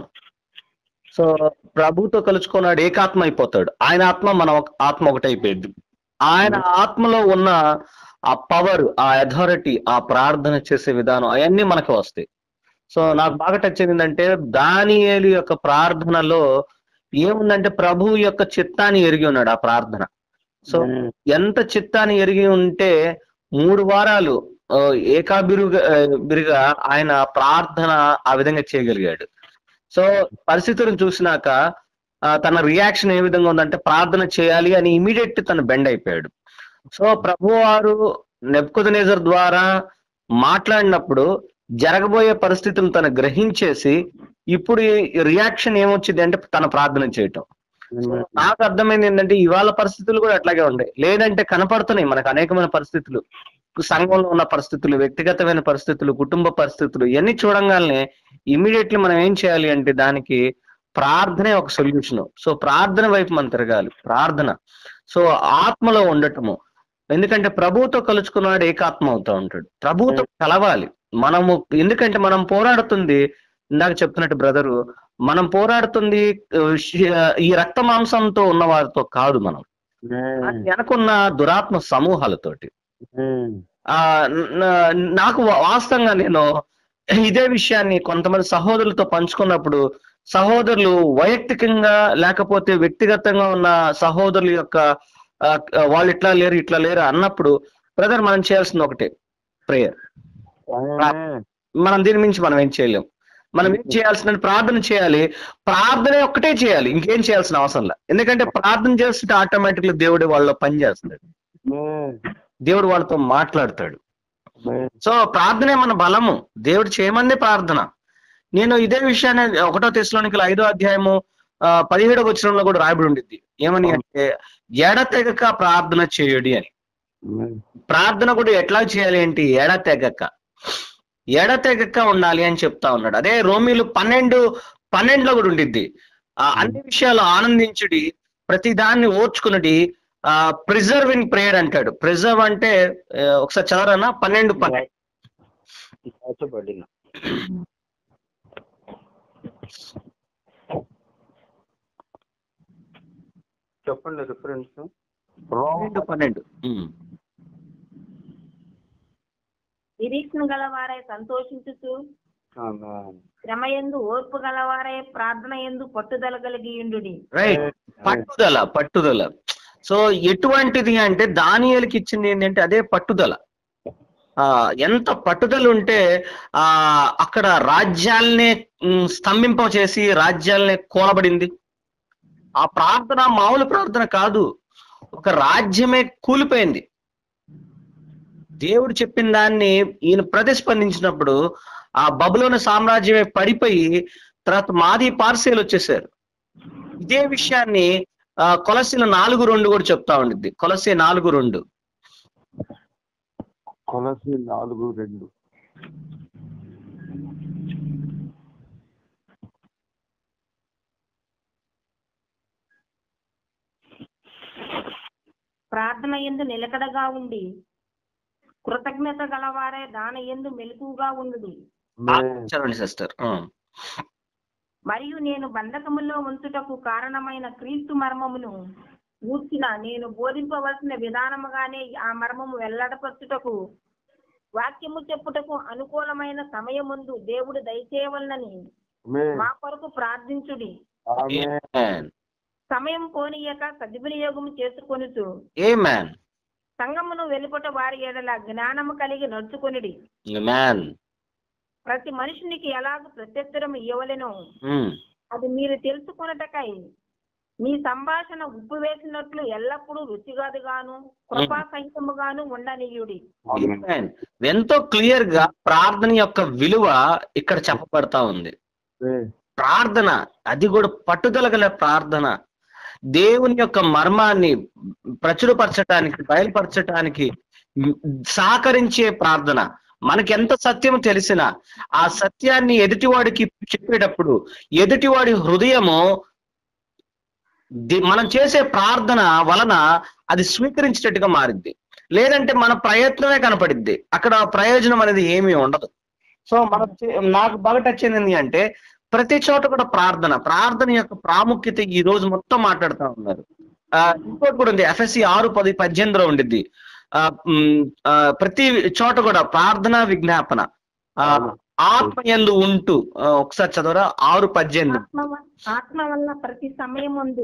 సో ప్రభుతో కలుసుకున్నాడు ఏకాత్మ అయిపోతాడు ఆయన ఆత్మ మన ఒక- ఆత్మ ఒకటి అయిపోయింది ఆయన ఆత్మలో ఉన్న ఆ పవర్ ఆ అథారిటీ ఆ ప్రార్థన చేసే విధానం అవన్నీ మనకు వస్తాయి సో నాకు బాగా టచ్ అయింది ఏంటంటే దానియేలు యొక్క ప్రార్థనలో ఏముందంటే ప్రభు యొక్క చిత్తాన్ని ఎరిగి ఉన్నాడు ఆ ప్రార్థన సో ఎంత చిత్తాన్ని ఎరిగి ఉంటే మూడు వారాలు ఆ, ఏకాబిరుగా ఆ, బిరుగా ఆయన ప్రార్థన ఆ విధంగా చేయగలిగాడు సో పరిస్థితులను చూసినాక ఆ, తన రియాక్షన్ ఏ విధంగా ఉందంటే ప్రార్థన చేయాలి అని ఇమీడియట్ తను బెండ్ అయిపోయాడు సో ప్రభు వారు నెప్పుకొదనేజర్ ద్వారా మాట్లాడినప్పుడు జరగబోయే పరిస్థితులను తను గ్రహించేసి ఇప్పుడు రియాక్షన్ ఏమొచ్చింది అంటే తన ప్రార్థన చేయటం సో నాకు అర్థమైంది ఏంటంటే ఇవాళ పరిస్థితులు కూడా అట్లాగే ఉన్నాయి లేదంటే కనపడుతున్నాయి మనకు అనేకమైన పరిస్థితులు సంఘంలో ఉన్న పరిస్థితులు వ్యక్తిగతమైన పరిస్థితులు కుటుంబ పరిస్థితులు ఇవన్నీ చూడంగానే ఇమీడియట్లీ మనం ఏం చేయాలి అంటే దానికి ప్రార్థనే ఒక సొల్యూషన్ సో ప్రార్థన వైపు మనం తిరగాలి ప్రార్థన సో ఆత్మలో ఉండటము ఎందుకంటే ప్రభువుతో కలుసుకున్నవాడు ఏకాత్మ అవుతా ఉంటాడు ప్రభువుతో కలవాలి మనము ఎందుకంటే మనం పోరాడుతుంది ఇందాక చెప్తున్నట్టు బ్రదరు మనం పోరాడుతుంది ఆ, శి- ఈ రక్త మాంసంతో ఉన్న వారితో కాదు మనం వెనకున్న దురాత్మ సమూహాలతోటి ఆ న- నాకు వా- వాస్తవంగా నేను ఇదే విషయాన్ని కొంతమంది సహోదరులతో పంచుకున్నప్పుడు సహోదరులు వైయక్తికంగా లేకపోతే వ్యక్తిగతంగా ఉన్న సహోదరుల యొక్క ఆ, వాళ్ళు ఇట్లా లేరు ఇట్లా లేరు అన్నప్పుడు బ్రదర్ మనం చేయాల్సింది ఒకటే ప్రేయర్ మనం దీని మించి మనం ఏం చేయలేం మనం ఏం చేయాల్సిన ప్రార్థన చేయాలి ప్రార్థనే ఒక్కటే చేయాలి ఇంకేం చేయాల్సిన అవసరం లేదు ఎందుకంటే ప్రార్థన చేస్తుంటే ఆటోమేటిక్లీ దేవుడు వాళ్ళలో పని చేస్తాడు దేవుడు వాళ్ళతో మాట్లాడతాడు సో ప్రార్థనే మన బలము దేవుడు చేయమందే ప్రార్థన నేను ఇదే విషయాన్ని ఒకటో తెశలోనికి ఐదో అధ్యాయము ఆ, పదిహేడవ వచనంలో కూడా రాయబడి ఉండిద్ది ఏమని అంటే ఎడతెగక ప్రార్థన చేయుడి అని ప్రార్థన కూడా ఎట్లా చేయాలి ఏంటి ఎడతెగక ఎడతెగక ఉండాలి అని చెప్తా ఉన్నాడు అదే రోమిలు పన్నెండు పన్నెండులో కూడా ఉండిద్ది ఆ, అన్ని విషయాలు ఆనందించుడి ప్రతి దాన్ని ఓర్చుకున్నది ఆ ప్రిజర్వ్ ఇన్ ప్రేయర్ అంటాడు ప్రిజర్వ్ అంటే ఆ, ఒకసారి చదవరన్నా పన్నెండు పన్నెండు దాచబడిన చెప్పండి రిఫరెన్స్ పన్నెండు పన్నెండు ఉమ్. నిరీక్షణ గలవారై సంతోషించుచు శ్రమ ఎందు ఓర్పు గలవారై ప్రార్థన ఎందు పట్టుదల కలిగి ఉండుడి రైట్ పట్టుదల పట్టుదల సో ఎటువంటిది అంటే దానియాలకి ఇచ్చింది ఏంటంటే అదే పట్టుదల ఆ ఎంత పట్టుదల ఉంటే ఆ అక్కడ రాజ్యాల్నే ఉమ్, స్తంభింప చేసి రాజ్యాల్నే కూలబడింది ఆ ప్రార్థన మామూలు ప్రార్థన కాదు ఒక రాజ్యమే కూలిపోయింది దేవుడు చెప్పిన దాన్ని ఈయన ప్రతిస్పందించినప్పుడు ఆ బబులోని సామ్రాజ్యమే పడిపోయి తర్వాత మాది పార్సీలు వచ్చేసారు ఇదే విషయాన్ని ఆ, కొలసీల నాలుగు రెండు కూడా చెప్తా ఉండిద్ది కొలసి నాలుగు రెండు కొలసి నాలుగు రెండు ప్రార్థన ఎందు నిలకడగా ఉండి కృతజ్ఞత గలవారే దాని ఎందు మెలకుగా ఉండుడి చదవండి సిస్టర్ మరియు నేను బంధకములో ఉంచుటకు కారణమైన క్రీస్తు మర్మమును కూర్చిన నేను బోధింపవలసిన విధానముగానే ఆ మర్మము వెల్లడపరచుటకు వాక్యము చెప్పుటకు అనుకూలమైన సమయముందు దేవుడు దయచేయవలనని మా కొరకు ప్రార్థించుడి సమయం పోనీయక సద్వినియోగం చేసుకొనుచు ఏ మ్యాన్ సంగమును వెలుపట వారి ఎడల జ్ఞానము కలిగి నడుచుకొనిడి మ్యాన్ ప్రతి మనుషునికి ఎలాగ ప్రత్యుత్తరం ఇవ్వలేనో అది మీరు తెలుసుకొనటకై మీ సంభాషణ ఉప్పు వేసినట్లు ఎల్లప్పుడూ రుచిగాదుగాను కృపా సహితముగాను ఉండనీయుడి ఎంతో క్లియర్ గా ప్రార్థన యొక్క విలువ ఇక్కడ చెప్పబడతా ఉంది ప్రార్థన అది కూడా పట్టుదల గల ప్రార్థన దేవుని యొక్క మర్మాన్ని ప్రచురపరచటానికి బయలుపరచటానికి సహకరించే ప్రార్థన మనకి ఎంత సత్యం తెలిసినా ఆ సత్యాన్ని ఎదుటివాడికి చెప్పేటప్పుడు ఎదుటివాడి హృదయము ది- మనం చేసే ప్రార్థన వలన అది స్వీకరించేటట్టుగా మారింది లేదంటే మన ప్రయత్నమే కనపడిద్ది అక్కడ ప్రయోజనం అనేది ఏమీ ఉండదు సో మన చే- నాకు బాగా టచ్ అయింది అంటే ప్రతి చోట కూడా ప్రార్థన ప్రార్థన యొక్క ప్రాముఖ్యత ఈ రోజు మొత్తం మాట్లాడుతూ ఉన్నారు ఆ ఇంకోటి కూడా ఉంది ఎఫ్ఎస్సి ఆరు పది పద్దెనిమిదిలో ఉండిద్ది ఆ ఉమ్, ఆ, ప్రతి చోట కూడా ప్రార్థన విజ్ఞాపన ఆ ఆత్మ ఎందు ఉంటూ ఆ, ఒకసారి చదవరా ఆరు పద్దెనిమిది ఆత్మ వ- ఆత్మ వల్ల ప్రతి సమయమందు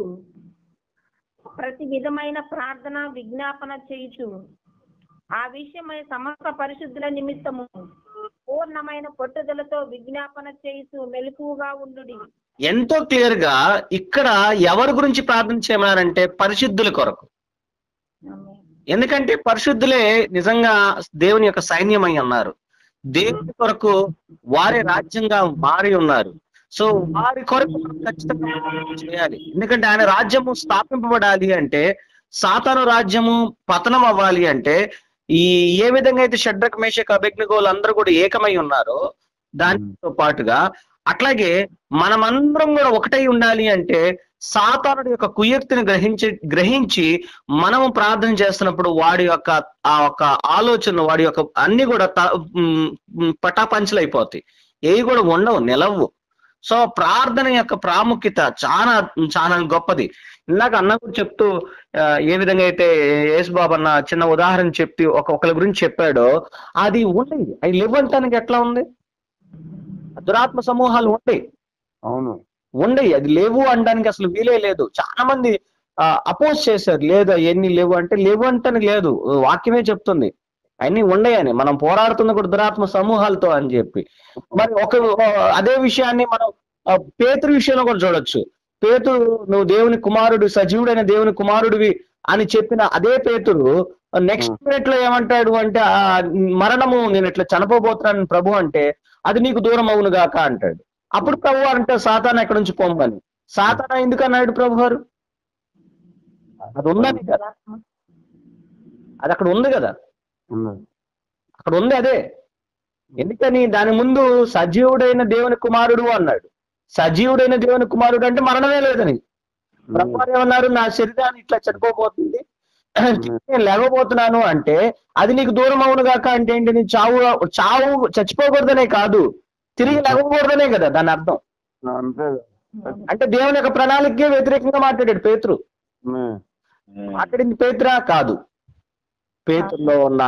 ప్రతి విధమైన ప్రార్థన విజ్ఞాపన చేయుచు ఆ విషయమై సమస్త పరిశుద్ధుల నిమిత్తము పూర్ణమైన పట్టుదలతో విజ్ఞాపన చేయుచు మెలకువగా ఉండుడి ఎంతో క్లియర్ గా ఇక్కడ ఎవరి గురించి ప్రార్థన చేయమన్నారంటే పరిశుద్ధుల కొరకు ఆమేన్. ఎందుకంటే పరిశుద్ధులే నిజంగా దేవుని యొక్క సైన్యం అయి ఉన్నారు దేవుని కొరకు వారే రాజ్యంగా మారి ఉన్నారు సో వారి కొరకు మనం ఖచ్చితంగా ప్రార్థన చేయాలి ఎందుకంటే ఆయన రాజ్యము స్థాపింపబడాలి అంటే సాతాను రాజ్యము పతనం అవ్వాలి అంటే ఈ ఏ విధంగా అయితే షడ్రక్ మేషక్ అభిజ్ఞగోలు అందరూ కూడా ఏకమై ఉన్నారో దానితో పాటుగా అట్లాగే మనమందరం కూడా ఒకటై ఉండాలి అంటే సాతానుడి యొక్క కుయుక్తిని గ్రహించి గ్రహించి మనము ప్రార్థన చేస్తున్నప్పుడు వాడి యొక్క ఆ యొక్క ఆలోచన వాడి యొక్క అన్ని కూడా త- ఉమ్, ఉమ్, పటాపంచలైపోతాయి ఏవి కూడా ఉండవు నిలవు సో ప్రార్థన యొక్క ప్రాముఖ్యత చాలా చాలా గొప్పది ఇందాక అన్న కూడా చెప్తూ ఆ, ఏ విధంగా అయితే యేసు బాబు అన్న చిన్న ఉదాహరణ చెప్పి ఒక ఒకరి గురించి చెప్పాడో అది ఉండేది అవి లేవంటానికి ఎట్లా ఉంది దురాత్మ సమూహాలు ఉంటాయి అవును ఉండయి అది లేవు అనడానికి అసలు వీలే లేదు చాలా మంది అపోజ్ చేశారు లేదు ఎన్ని లేవు అంటే లేవు అంటానికి లేదు వాక్యమే చెప్తుంది అన్ని ఉండయని మనం పోరాడుతుంది కూడా దురాత్మ సమూహాలతో అని చెప్పి మరి ఒక అదే విషయాన్ని మనం ఆ, పేతురు విషయంలో కూడా చూడొచ్చు పేతురు నువ్వు దేవుని కుమారుడు సజీవుడైన దేవుని కుమారుడివి అని చెప్పిన అదే పేతురు నెక్స్ట్ మినిట్ లో ఏమంటాడు అంటే ఆ మరణము నేను ఇట్లా చనిపోబోతున్నాను ప్రభు అంటే అది నీకు దూరం అవును గాక అంటాడు అప్పుడు ప్రభు అంటే సాతాన్ ఎక్కడి నుంచి పొమ్మని సాతాన ఎందుకు అన్నాడు ప్రభు గారు అది ఉందని కదా అది అక్కడ ఉంది కదా ఉన్నది అక్కడ ఉంది అదే ఎందుకని దాని ముందు సజీవుడైన దేవుని కుమారుడు అన్నాడు సజీవుడైన దేవుని కుమారుడు అంటే మరణమే లేదని ప్రభు వారు ఏమన్నారు నా శరీరాన్ని ఇట్లా చనిపోబోతుంది నేను లేవబోతున్నాను అంటే అది నీకు దూరం అవును గాక అంటే ఏంటి నీ చావు చావు చచ్చిపోకూడదనే కాదు తిరిగి లేవకూడదనే కదా దాని అర్థం అంతే అంటే దేవుని యొక్క ప్రణాళికే వ్యతిరేకంగా మాట్లాడాడు పేతురు మే. మాట్లాడింది పేతురా కాదు పేతుల్లో ఉన్న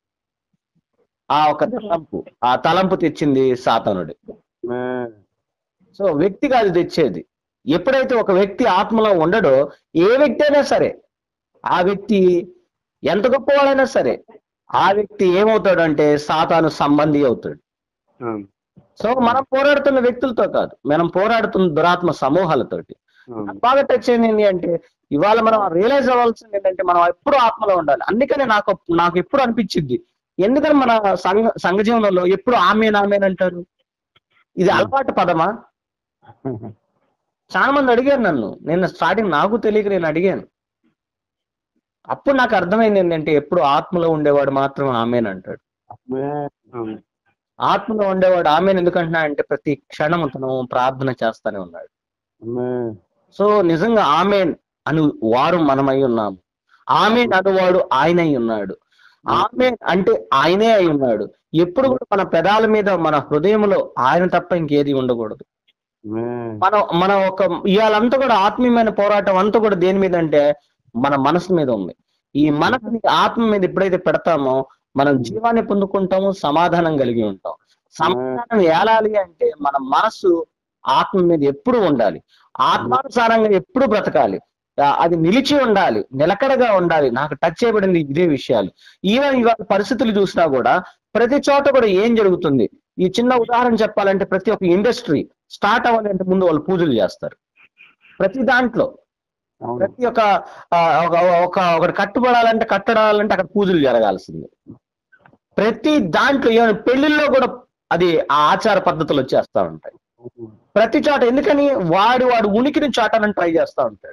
ఆ ఒక తలంపు ఆ తలంపు తెచ్చింది సాతానుడు మే. సో వ్యక్తి కాదు తెచ్చేది ఎప్పుడైతే ఒక వ్యక్తి ఆత్మలో ఉండడో ఏ వ్యక్తి అయినా సరే ఆ వ్యక్తి ఎంత గొప్పవాడైనా సరే ఆ వ్యక్తి ఏమవుతాడు అంటే సాతాను సంబంధి అవుతాడు అవును. సో మనం పోరాడుతున్న వ్యక్తులతో కాదు మనం పోరాడుతున్న దురాత్మ సమూహాలతోటి అవును. నాకు బాగా టచ్ అయింది ఏంటి అంటే ఇవాళ మనం రియలైజ్ అవ్వాల్సింది ఏంటంటే మనం ఎప్పుడు ఆత్మలో ఉండాలి అందుకనే నాకు నాకు ఎప్పుడు అనిపించింది ఎందుకని మన సంఘ సంఘ జీవనంలో ఎప్పుడు ఆమెన్ ఆమెన్ అంటారు ఇది అలవాటు పదమా చాలా మంది అడిగారు నన్ను నేను స్టార్టింగ్ నాకు తెలియక నేను అడిగాను అప్పుడు నాకు అర్థమైంది ఏంటంటే ఎప్పుడు ఆత్మలో ఉండేవాడు మాత్రం ఆమెన్ అంటాడు మే. అవును. ఆత్మలో ఉండేవాడు ఆమెన్ ఎందుకంటున్నా అంటే ప్రతి క్షణం తను ప్రార్థన చేస్తానే ఉన్నాడు మే. సో నిజంగా ఆమెన్ అను వారు మనమై ఉన్నాము ఆమెన్ అనువాడు ఆయన అయి ఉన్నాడు ఆమెన్ అంటే ఆయనే అయి ఉన్నాడు ఎప్పుడు కూడా మన పెదాల మీద మన హృదయంలో ఆయన తప్ప ఇంకేది ఉండకూడదు మే. మనం మన ఒక ఇవాళంతా కూడా ఆత్మీయమైన పోరాటం అంతా కూడా దేని మీద అంటే మన మనసు మీద ఉంది ఈ మనసుని ఆత్మ మీద ఎప్పుడైతే పెడతామో మనం జీవాన్ని పొందుకుంటాము సమాధానం కలిగి ఉంటాం సమాధానం ఏలాలి అంటే మన మనసు ఆత్మ మీద ఎప్పుడు ఉండాలి ఆత్మానుసారంగా ఎప్పుడు బ్రతకాలి ఆ, అది నిలిచి ఉండాలి నిలకడగా ఉండాలి నాకు టచ్ చేయబడింది ఇదే విషయాలు ఈవెన్ ఇవాళ పరిస్థితులు చూసినా కూడా ప్రతి చోట కూడా ఏం జరుగుతుంది ఈ చిన్న ఉదాహరణ చెప్పాలంటే ప్రతి ఒక్క ఇండస్ట్రీ స్టార్ట్ అవ్వాలంటే ముందు వాళ్ళు పూజలు చేస్తారు ప్రతి దాంట్లో అవును ప్రతి ఒక్క ఆ, ఒక- ఒక ఒకటి కట్టుబడాలంటే కట్టడాలంటే అక్కడ పూజలు జరగాల్సింది ప్రతి దాంట్లో ఏమైనా పెళ్లిల్లో కూడా అది ఆ ఆచార పద్ధతులు వచ్చేస్తా ఉంటాయి ప్రతి చోట ఎందుకని వాడు వాడు ఉనికిని చాటాలని ట్రై చేస్తా ఉంటాడు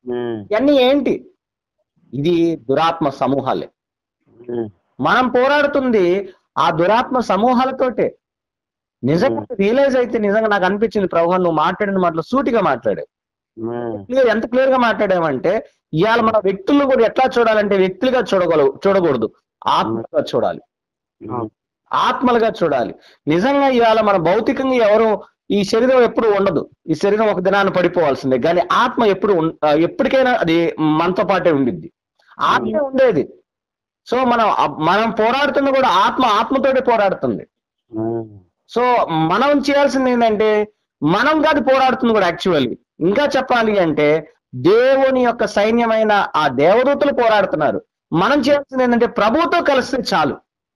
ఉమ్, ఇవన్నీ ఏంటి ఇది దురాత్మ సమూహాలే ఉమ్, మనం పోరాడుతుంది ఆ దురాత్మ సమూహాలతోటే నిజంగా రియలైజ్ అయితే నిజంగా నాకు అనిపించింది ప్రభు నువ్వు మాట్లాడిన మాటలు సూటిగా మాట్లాడావు ఉమ్, క్లియర్ ఎంత క్లియర్ గా మాట్లాడామంటే ఇవాళ మన వ్యక్తులను కూడా ఎట్లా చూడాలంటే వ్యక్తులుగా చూడగల చూడకూడదు ఆత్మలుగా చూడాలి ఉమ్, ఆత్మలుగా చూడాలి నిజంగా ఇవాళ మన భౌతికంగా ఎవరు ఈ శరీరం ఎప్పుడు ఉండదు ఈ శరీరం ఒక దినాన్ని పడిపోవాల్సిందే కానీ ఆత్మ ఎప్పుడు ఉన్- ఆ, ఎప్పటికైనా అది మనతో పాటే ఉండిద్ది ఆత్మ ఉండేది సో మనం మనం పోరాడుతుంది కూడా ఆత్మ ఆత్మతోటి పోరాడుతుంది ఉమ్, సో మనం చేయాల్సింది ఏంటంటే మనం కాదు పోరాడుతుంది కూడా యాక్చువల్లీ ఇంకా చెప్పాలి అంటే దేవుని యొక్క సైన్యమైన ఆ దేవదూతలు పోరాడుతున్నారు మనం చేయాల్సింది ఏంటంటే ప్రభుతో కలిస్తే చాలు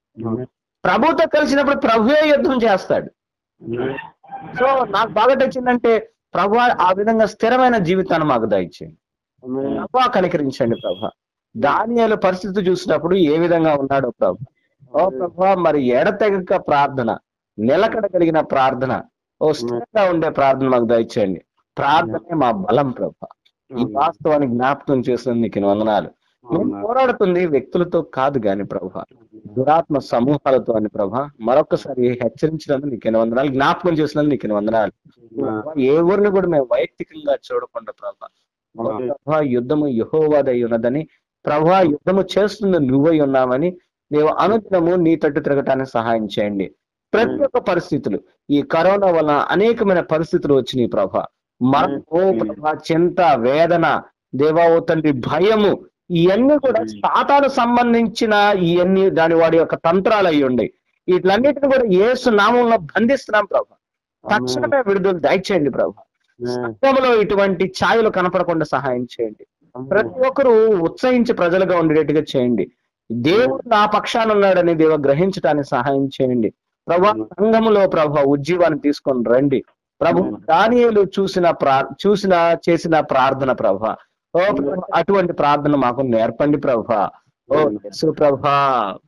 ప్రభుతో కలిసినప్పుడు ప్రభువే యుద్ధం చేస్తాడు ఉమ్, సో నాకు బాగా తెచ్చిందంటే ప్రభు ఆ విధంగా స్థిరమైన జీవితాన్ని మాకు దయచేయండి ఉమ్, ప్రభా కనికరించండి ప్రభా దానియాల పరిస్థితి చూసినప్పుడు ఏ విధంగా ఉన్నాడో ప్రభు ఓ ప్రభా మరి ఎడతెగక ప్రార్థన నిలకడ కలిగిన ప్రార్థన ఓ స్థిరంగా ఉండే ప్రార్థన మాకు దయచేయండి ప్రార్థనే మా బలం ప్రభా ఈ వాస్తవాన్ని జ్ఞాపకం చేసినందుకు నీకు వందనాలు మేము పోరాడుతుంది వ్యక్తులతో కాదు గాని ప్రభా దురాత్మ సమూహాలతో అని ప్రభా మరొకసారి హెచ్చరించినందుకు నీకు వందనాలు జ్ఞాపకం చేసినందుకు నీకు వందనాలు ప్రభా, ఏ ఊరిని కూడా మేము వైయక్తికంగా చూడకుండా ప్రభా ఓ ప్రభా యుద్ధము యహోవాదై ఉన్నదని ప్రభా యుద్ధము చేస్తుంది నువ్వై ఉన్నామని నీవు అనుదినము నీ తట్టు తిరగటానికి సహాయం చేయండి ప్రతి ఒక్క పరిస్థితులు ఈ కరోనా వలన అనేకమైన పరిస్థితులు వచ్చినాయి ప్రభా మనకు ప్రభా చింత వేదన దేవా ఓ తండ్రి భయము ఇవన్నీ కూడా సాతాను సంబంధించిన ఇవన్నీ దాని వాడి యొక్క తంత్రాలు అయి ఉన్నాయి వీటిలన్నిటిని కూడా ఏసు నామంలో బంధిస్తున్నాం ప్రభా తక్షణమే విడుదల దయచేయండి ప్రభా సంఘంలో ఇటువంటి ఛాయలు కనపడకుండా సహాయం చేయండి ప్రతి ఒక్కరూ ఉత్సహించి ప్రజలుగా ఉండేట్టుగా చేయండి దేవుడు నా పక్షాన ఉన్నాడని దేవ గ్రహించడానికి సహాయం చేయండి ప్రభా సంఘములో ప్రభా ఉజ్జీవాన్ని తీసుకొని రండి ప్రభు దానియేలు చూసిన ప్రా చూసిన చేసిన ప్రార్థన ప్రభా ఓ ప్రభా, అటువంటి ప్రార్థన మాకు నేర్పండి ప్రభా ఓ యేసు ప్రభా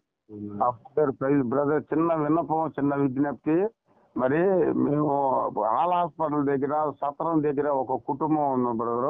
బ్రదర్ బ్రదర్ చిన్న విన్నపం చిన్న విజ్ఞప్తి మరి మేము ఆల్ హాస్పిటల్ దగ్గర సత్రం దగ్గర ఒక కుటుంబం ఉంది బ్రదరు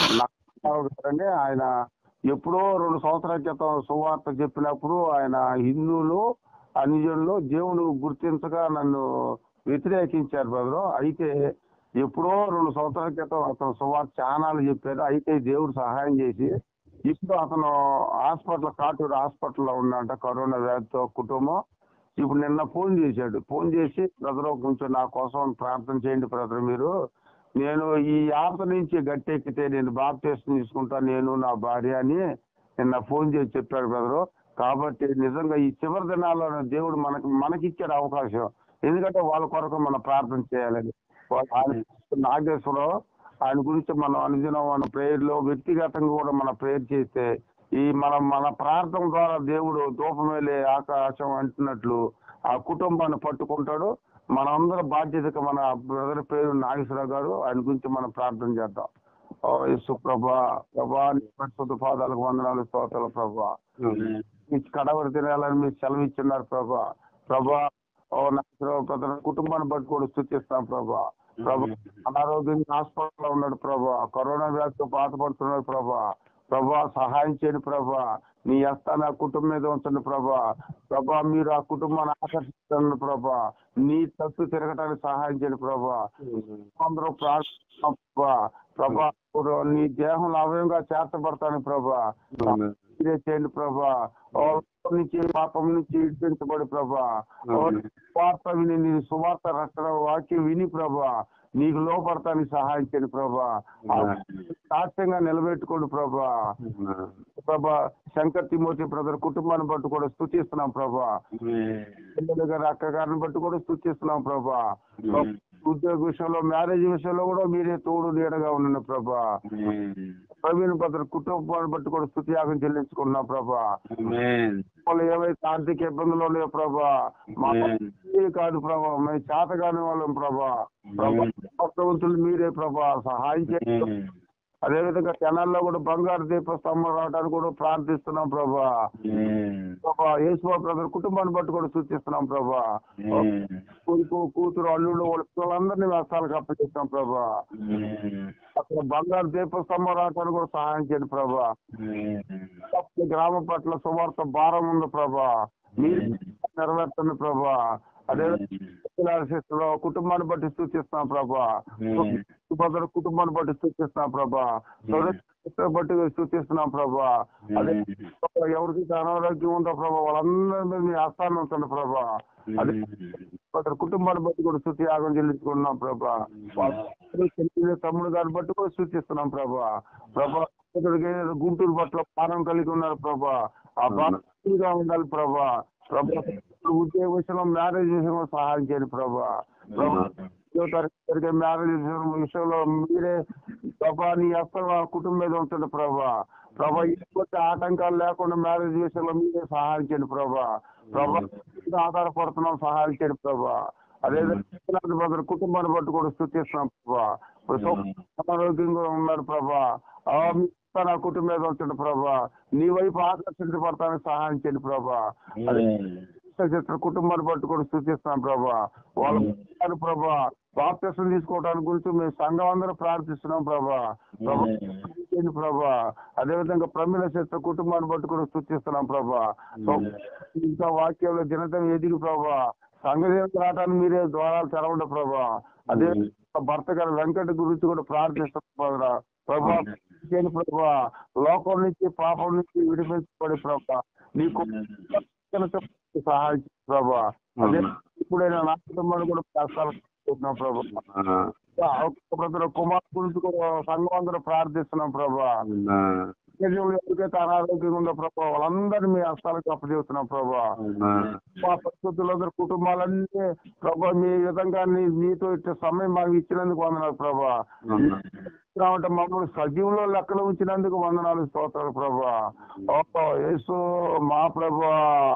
గారండి ఆయన ఎప్పుడో రెండు సంవత్సరాల క్రితం సువార్త చెప్పినప్పుడు ఆయన హిందువులు అన్యులు దేవుడు గుర్తించగా నన్ను వ్యతిరేకించారు బ్రదరు అయితే ఎప్పుడో రెండు సంవత్సరాల క్రితం అతను సువార్త చానాలు చెప్పారు అయితే దేవుడు సహాయం చేసి ఇప్పుడు అతను హాస్పిటల్ కాటూరు హాస్పిటల్లో ఉన్నాడంట కరోనా వ్యాధితో కుటుంబం ఇప్పుడు నిన్న ఫోన్ చేశాడు ఫోన్ చేసి బ్రదర్ కొంచెం నా కోసం ప్రార్థన చేయండి బ్రదర్ మీరు నేను ఈ యాప నుంచి గట్టెక్కితే నేను బాప్తీసం తీసుకుంటా నేను నా భార్య అని నిన్న ఫోన్ చేసి చెప్పాడు బ్రదరు కాబట్టి నిజంగా ఈ చివరి దినాల్లో దేవుడు మనకి మనకిచ్చాడు అవకాశం ఎందుకంటే వాళ్ళ కొరకు మనం ప్రార్థన చేయాలని వాళ్ళ- ఆయన నాగేశ్వరరావు ఆయన గురించి మనం అనుదినం మన ప్రేయర్ లో వ్యక్తిగతంగా కూడా మన ప్రేయర్ చేస్తే ఈ మనం మన ప్రార్థన ద్వారా దేవుడు దూపమేలే ఆకాశం అంటున్నట్లు ఆ కుటుంబాన్ని పట్టుకుంటాడు మనందరం బాధ్యతగా మన బ్రదర్ పేరు నాగేశ్వరరావు గారు ఆయన గురించి మనం ప్రార్థన చేద్దాం ఓ యేసు ప్రభా ప్రభా నీ పరిశుద్ధ పాదాలకు వందనాలు స్తోత్రాలు ప్రభా మీ కడవరి తినాలని మీరు సెలవు ఇచ్చున్నారు ప్రభా ప్రభా ఓ నాగేశ్వరరావు బ్రదర్ కుటుంబాన్ని బట్టి కూడా స్థుతిస్తాం ప్రభా ప్రభా అనారోగ్యంగా హాస్పిటల్లో ఉన్నాడు ప్రభా కరోనా వ్యాధితో బాధపడుతున్నాడు ప్రభా ప్రభా సహాయం చేయండి ప్రభా నీ హస్తాన్ని ఆ కుటుంబం మీద ఉంచండి ప్రభా ప్రభా మీరు ఆ కుటుంబాన్ని ఆకర్షించండి ప్రభా నీ తప్పు తిరగటానికి సహాయం చేయండి ప్రభా అందరూ ప్రార్థన ప్రభా ప్రభా ఇప్పుడు నీ దేహం అవయంగా చేర్చబడతాను ప్రభా మీరే చేయండి ప్రభా ఓ నుంచి పాపం నుంచి ఇడిపించబడి ప్రభా ఓ సువార్త విని నీ సువార్త రక్షణ వాక్యం విని ప్రభా నీకు లోపడతానికి సహాయం చేయండి ప్రభా సాక్ష్యంగా నిలబెట్టుకోండి ప్రభా ప్రభా శంకర్ తిమోతి బ్రదర్ కుటుంబాన్ని బట్టి కూడా స్థుతిస్తున్నాం ప్రభా పిల్లలు గారు అక్క గారిని బట్టి కూడా స్థుతిస్తున్నాం ప్రభా ఉద్యోగ విషయంలో మ్యారేజ్ విషయంలో కూడా మీరే తోడు నీడగా ఉండండి ప్రభా ప్రవీణ్ బ్రదర్ కుటుంబాన్ని బట్టి కూడా స్థుతి యాగం చెల్లించుకున్నాం ప్రభా వాళ్ళు ఏవైతే ఆర్థిక ఇబ్బందులు ఉన్నాయో ప్రభా మా ఇది కాదు ప్రభా మేము చేతగాని వాళ్ళం ప్రభా ప్రభా భక్తవంతులు మీరే ప్రభా సహాయం చేయండి అదే విధంగా కెనాల్లో కూడా బంగారు దీప స్తంభం రావడానికి కూడా ప్రార్థిస్తున్నాం ప్రభా ప్రభా యేసు బ్రదర్ కుటుంబాన్ని బట్టి కూడా సూచిస్తున్నాం ప్రభా కొడుకు కూతురు అల్లుడు వాళ్ళ పిల్లలందరినీ వ్యవస్థలకు అప్పచెప్తాం ప్రభా అక్కడ బంగారు దీప స్తంభం రావడానికి కూడా సహాయం చేయండి ప్రభా ప్రతి గ్రామం పట్ల సువార్త భారం ఉంది ప్రభా మీరు నెరవేర్చండి ప్రభా అదే శిస్తులో కుటుంబాన్ని బట్టి సూచిస్తాం ప్రభా భద్ర కుటుంబాన్ని బట్టి సూచిస్తున్నాం ప్రభా సౌరశక్తిని బట్టి సూచిస్తున్నాం ప్రభా అదే ఎవరికి అనారోగ్యం ఉందో ప్రభా వాళ్ళందరి మీద మీ ఆస్థానం ఉంచండి ప్రభా అదే భద్ర కుటుంబాన్ని బట్టి కూడా స్థుతి యాగం చెల్లించుకుంటున్నాం ప్రభా వాళ్ళందరూ చెల్లి తమ్ముడు గారిని బట్టి కూడా సూచిస్తున్నాం ప్రభా ప్రభా ఇక్కడికి గుంటూరు పట్ల పానం కలిగి ఉన్నారు ప్రభా ఆ బాగా ఉండాలి ప్రభా ప్రభా ఉద్యోగ విషయంలో మ్యారేజ్ విషయంలో సహాయం చేయండి ప్రభా ప్రభా ఐదో తారీఖు జరిగే మ్యారేజ్ విషయంలో మీరే ప్రభా నీ అసలు కుటుంబం మీద ఉంచండి ప్రభా ప్రభా ఇటువంటి ఆటంకాలు లేకుండా మ్యారేజ్ విషయంలో మీరే సహాయం చేయండి ప్రభా ప్రభా మీద ఆధారపడుతున్నాం సహాయం చేయండి ప్రభా అదే బ్రదర్ కుటుంబాన్ని బట్టి కూడా స్థుతిస్తున్నాం ప్రభా ఇప్పుడు సౌ- అనారోగ్యంగా ఉన్నారు ప్రభా ఆ మీ నా కుటుంబం మీద ఉంచండి ప్రభా నీ వైపు ఆకర్షించబడతానికి సహాయం చేయండి ప్రభా అదే చిత్ర కుటుంబాన్ని బట్టి కూడా సూచిస్తున్నాం ప్రభా వాళ్ళ ప్రభా బాప్తిసం తీసుకోవడానికి గురించి మేము సంఘం అందరూ ప్రార్థిస్తున్నాం ప్రభా ప్రభా చేయండి ప్రభా అదేవిధంగా ప్రమిళ చిత్ర కుటుంబాన్ని బట్టి కూడా సూచిస్తున్నాం ప్రభా సో, ఇంకా వాక్యంలో దినతం ఎదిగి ప్రభా సంఘ జీవితం రావడానికి మీరే ద్వారాలు తెరవండి ప్రభా అదే భర్త గారు వెంకట గురించి కూడా ప్రార్థిస్తున్నాం ప్రభా చేయండి ప్రభా లోకం నుంచి పాపం నుంచి విడిపించబడి ప్రభా నీకు సహాయం చేయండి ప్రభా అదే ఇప్పుడైనా నా కుటుంబాన్ని కూడా కష్టాలు పడుతున్నాం ప్రభా ప్రతి కుమార్ గురించి కూడా సంఘం అందరూ ప్రార్థిస్తున్నాం ప్రభా నిజంలో ఎవరికైతే అనారోగ్యంగా ఉందో ప్రభా వాళ్ళందరినీ మీ హస్తాలకు అప్పచెబుతున్నాం ప్రభా మా పరిస్థితులందరూ కుటుంబాలన్నీ ప్రభా మీ విధంగా నీ- నీతో ఇచ్చే సమయం మాకు ఇచ్చినందుకు వందనాలు ప్రభా అంటే మమ్మల్ని సజీవంలో లెక్కలు ఉంచినందుకు వందనాలు స్తోత్రాలు ప్రభా ఓ యేసు మా ప్రభా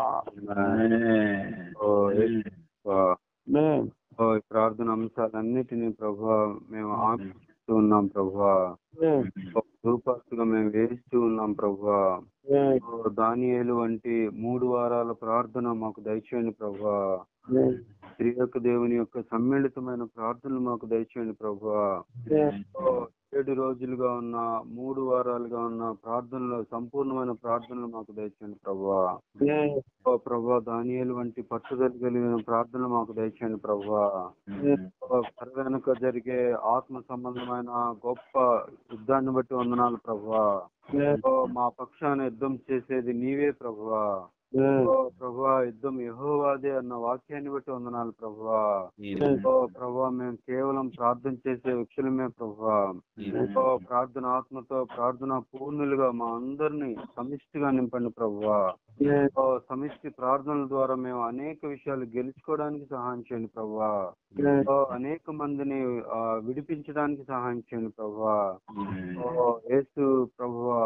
ఓ, ఓ, మే ఓ, ఈ ప్రార్థన అంశాలన్నిటినీ ప్రభా మేము ఆపిస్తూ ఉన్నాం ప్రభా మే రూపాస్తుగా మేము వేస్తూ ఉన్నాం ప్రభా మే ఓ, దానియేలు వంటి మూడు వారాల ప్రార్థన మాకు దయచేయండి ప్రభా మే స్త్రీ యొక్క దేవుని యొక్క సమ్మిళితమైన ప్రార్థనలు మాకు దయచేయండి ప్రభా మే ఓ, ఏడు రోజులుగా ఉన్న మూడు వారాలుగా ఉన్న ప్రార్థనలు సంపూర్ణమైన ప్రార్థనలు మాకు దయచేయండి ప్రభా మే ఓ ప్రభా దానియేలు వంటి పట్టుదల కలిగిన ప్రార్థనలు మాకు దయచేయండి ప్రభా ఓ తెర వెనుక జరిగే ఆత్మ సంబంధమైన గొప్ప యుద్ధాన్ని బట్టి వందనాలు ప్రభా ఓ మా పక్షాన యుద్ధం చేసేది నీవే ప్రభా ఓ ప్రభా యుద్ధం యెహోవాదే అన్న వాక్యాన్ని బట్టి వందనాలు ప్రభా ఓ ప్రభా మేము కేవలం ప్రార్థన చేసే వ్యక్తులమే ప్రభా ఓ ప్రార్థన ఆత్మతో ప్రార్థన పూర్ణులుగా మా అందరినీ సమిష్టిగా నింపండి ప్రభా ఓ సమిష్టి ప్రార్థనల ద్వారా మేము అనేక విషయాలు గెలుచుకోవడానికి సహాయం చేయండి ప్రభా ఓ అనేక మందిని ఆ, విడిపించడానికి సహాయం చేయండి ప్రభా ఓ యేసు ప్రభువా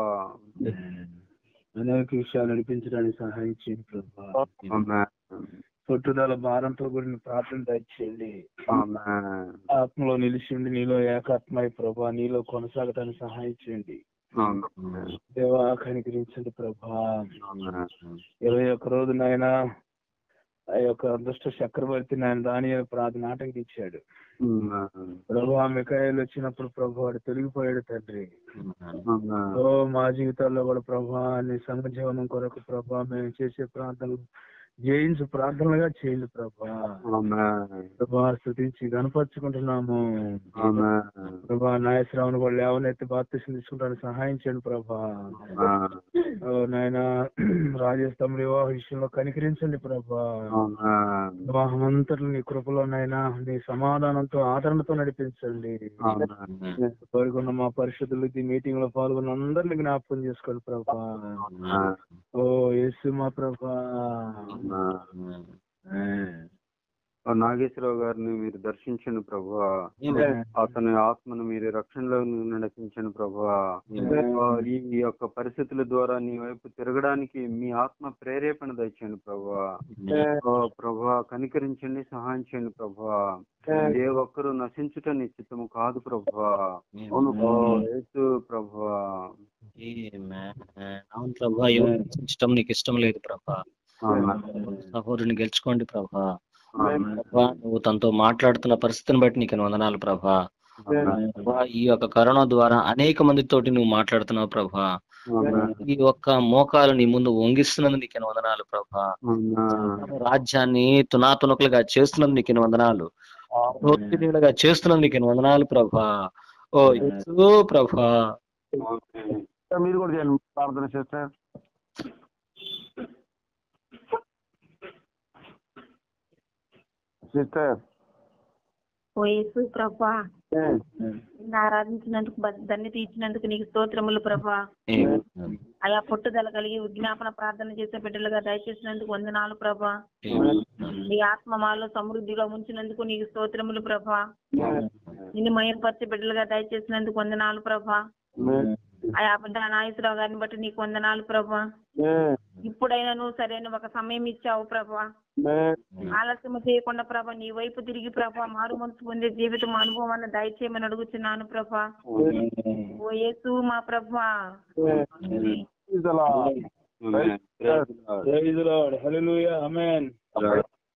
అనేక విషయాలు నడిపించడానికి సహాయం చేయండి ప్రభా ఆమేన్. పట్టుదల భారంతో కూడిన ప్రార్థన దయచేయండి ఆమేన్. ఆత్మలో నిలిచి ఉండి నీలో ఏకాత్మై ప్రభా నీలో కొనసాగటానికి సహాయం చేయండి ఆమేన్. దేవా కనికరించండి ప్రభా ఆమేన్. ఇరవై ఒక్క రోజు నాయన ఆ యొక్క దుష్ట చక్రవర్తి నాయన దాని ప్రార్థన ఆటంకించాడు ఆమేన్. ప్రభా మికాయలు వచ్చినప్పుడు ప్రభు వాడు తొలగిపోయాడు తండ్రి ఆమేన్. ఓ మా జీవితాల్లో కూడా ప్రభా నీ సంఘ జీవనం కొరకు ప్రభా మేము చేసే ప్రార్థనలు జయించు ప్రార్థనలుగా చేయండి ప్రభా ఆమేన్. ప్రభా స్థుతించి గనపరుచుకుంటున్నాము ఆమేన్. ప్రభా నాయశ్రావణ కూడా లేవనెత్తి బాప్తీసం తీసుకుంటానికి సహాయం చేయండి ప్రభా ఆమేన్. ఓ నాయన రాజేష్ తమ్ముడి వివాహ విషయంలో కనికరించండి ప్రభా ఆమేన్. వివాహం అంతట్లో నీ కృపలోనైనా నీ సమాధానంతో ఆదరణతో నడిపించండి ఆమేన్. కోరుకున్న మా పరిషత్తులు ఈ మీటింగ్ లో పాల్గొన్న అందరిని జ్ఞాపకం చేసుకోండి ప్రభా ఆమేన్. ఓ యేసు మా ప్రభా ఆమేన్. ఆ నాగేశ్వరరావు గారిని మీరు దర్శించండి ప్రభు అతని ఆత్మను మీరు రక్షణలో నడిపించండి ప్రభు ఈ ఈ యొక్క పరిస్థితుల ద్వారా నీ వైపు తిరగడానికి మీ ఆత్మ ప్రేరేపణ దయచేయండి ప్రభు ప్రభు కనికరించండి సహాయం చేయండి ప్రభు ఏ ఒక్కరు నశించుట నీ చిత్తము కాదు ప్రభు యేసు ప్రభు అవును ప్రభా ఎవరు ఇష్టం నీకు ఇష్టం లేదు ప్రభా సహోదరుని గెలుచుకోండి ప్రభా ప్రభా నువ్వు తనతో మాట్లాడుతున్న పరిస్థితిని బట్టి నీకు వందనాలు ప్రభా ప్రభా, ఈ యొక్క కరోనా ద్వారా అనేక మందితోటి నువ్వు మాట్లాడుతున్నావు ప్రభా ఈ ఒక్క మోకాలు నీ ముందు వంగిస్తున్నందుకు నీకు వందనాలు ప్రభా రాజ్యాన్ని తునాతునకులుగా చేస్తున్నందుకు నీకు వందనాలు ఒత్తిడిలుగా చేస్తున్నందుకు నీకు వందనాలు ప్రభా ఓ యేసు ప్రభా మీరు కూడా చేయండి ప్రార్థన సిస్టర్ సిస్టర్ ఓ యేసు ప్రభా నిన్ను ఆరాధించినందుకు బ- ధన్యత ఇచ్చినందుకు నీకు స్తోత్రములు ప్రభా అయా పట్టుదల కలిగి విజ్ఞాపన ప్రార్థన చేసే బిడ్డలుగా దయచేసినందుకు వందనాలు ప్రభా నీ ఆత్మ మాలో సమృద్ధిగా ఉంచినందుకు నీకు స్తోత్రములు ప్రభా నిన్ను మయపరిచే బిడ్డలుగా దయచేసినందుకు వందనాలు ప్రభా అయా బిడ్డ నాగేశ్వరరావు గారిని బట్టి నీకు వందనాలు ప్రభా ఇప్పుడైనా నువ్వు సరైన ఒక సమయం ఇచ్చావు ప్రభా ఆలస్యం చేయకుండా ప్రభా నీ వైపు తిరిగి ప్రభా మారు మనసు పొందే జీవితం అనుభవాన్ని దయచేయమని అడుగుతున్నాను ప్రభా ఓ యేసు మా ప్రభా Praise the Lord. Hallelujah. Amen.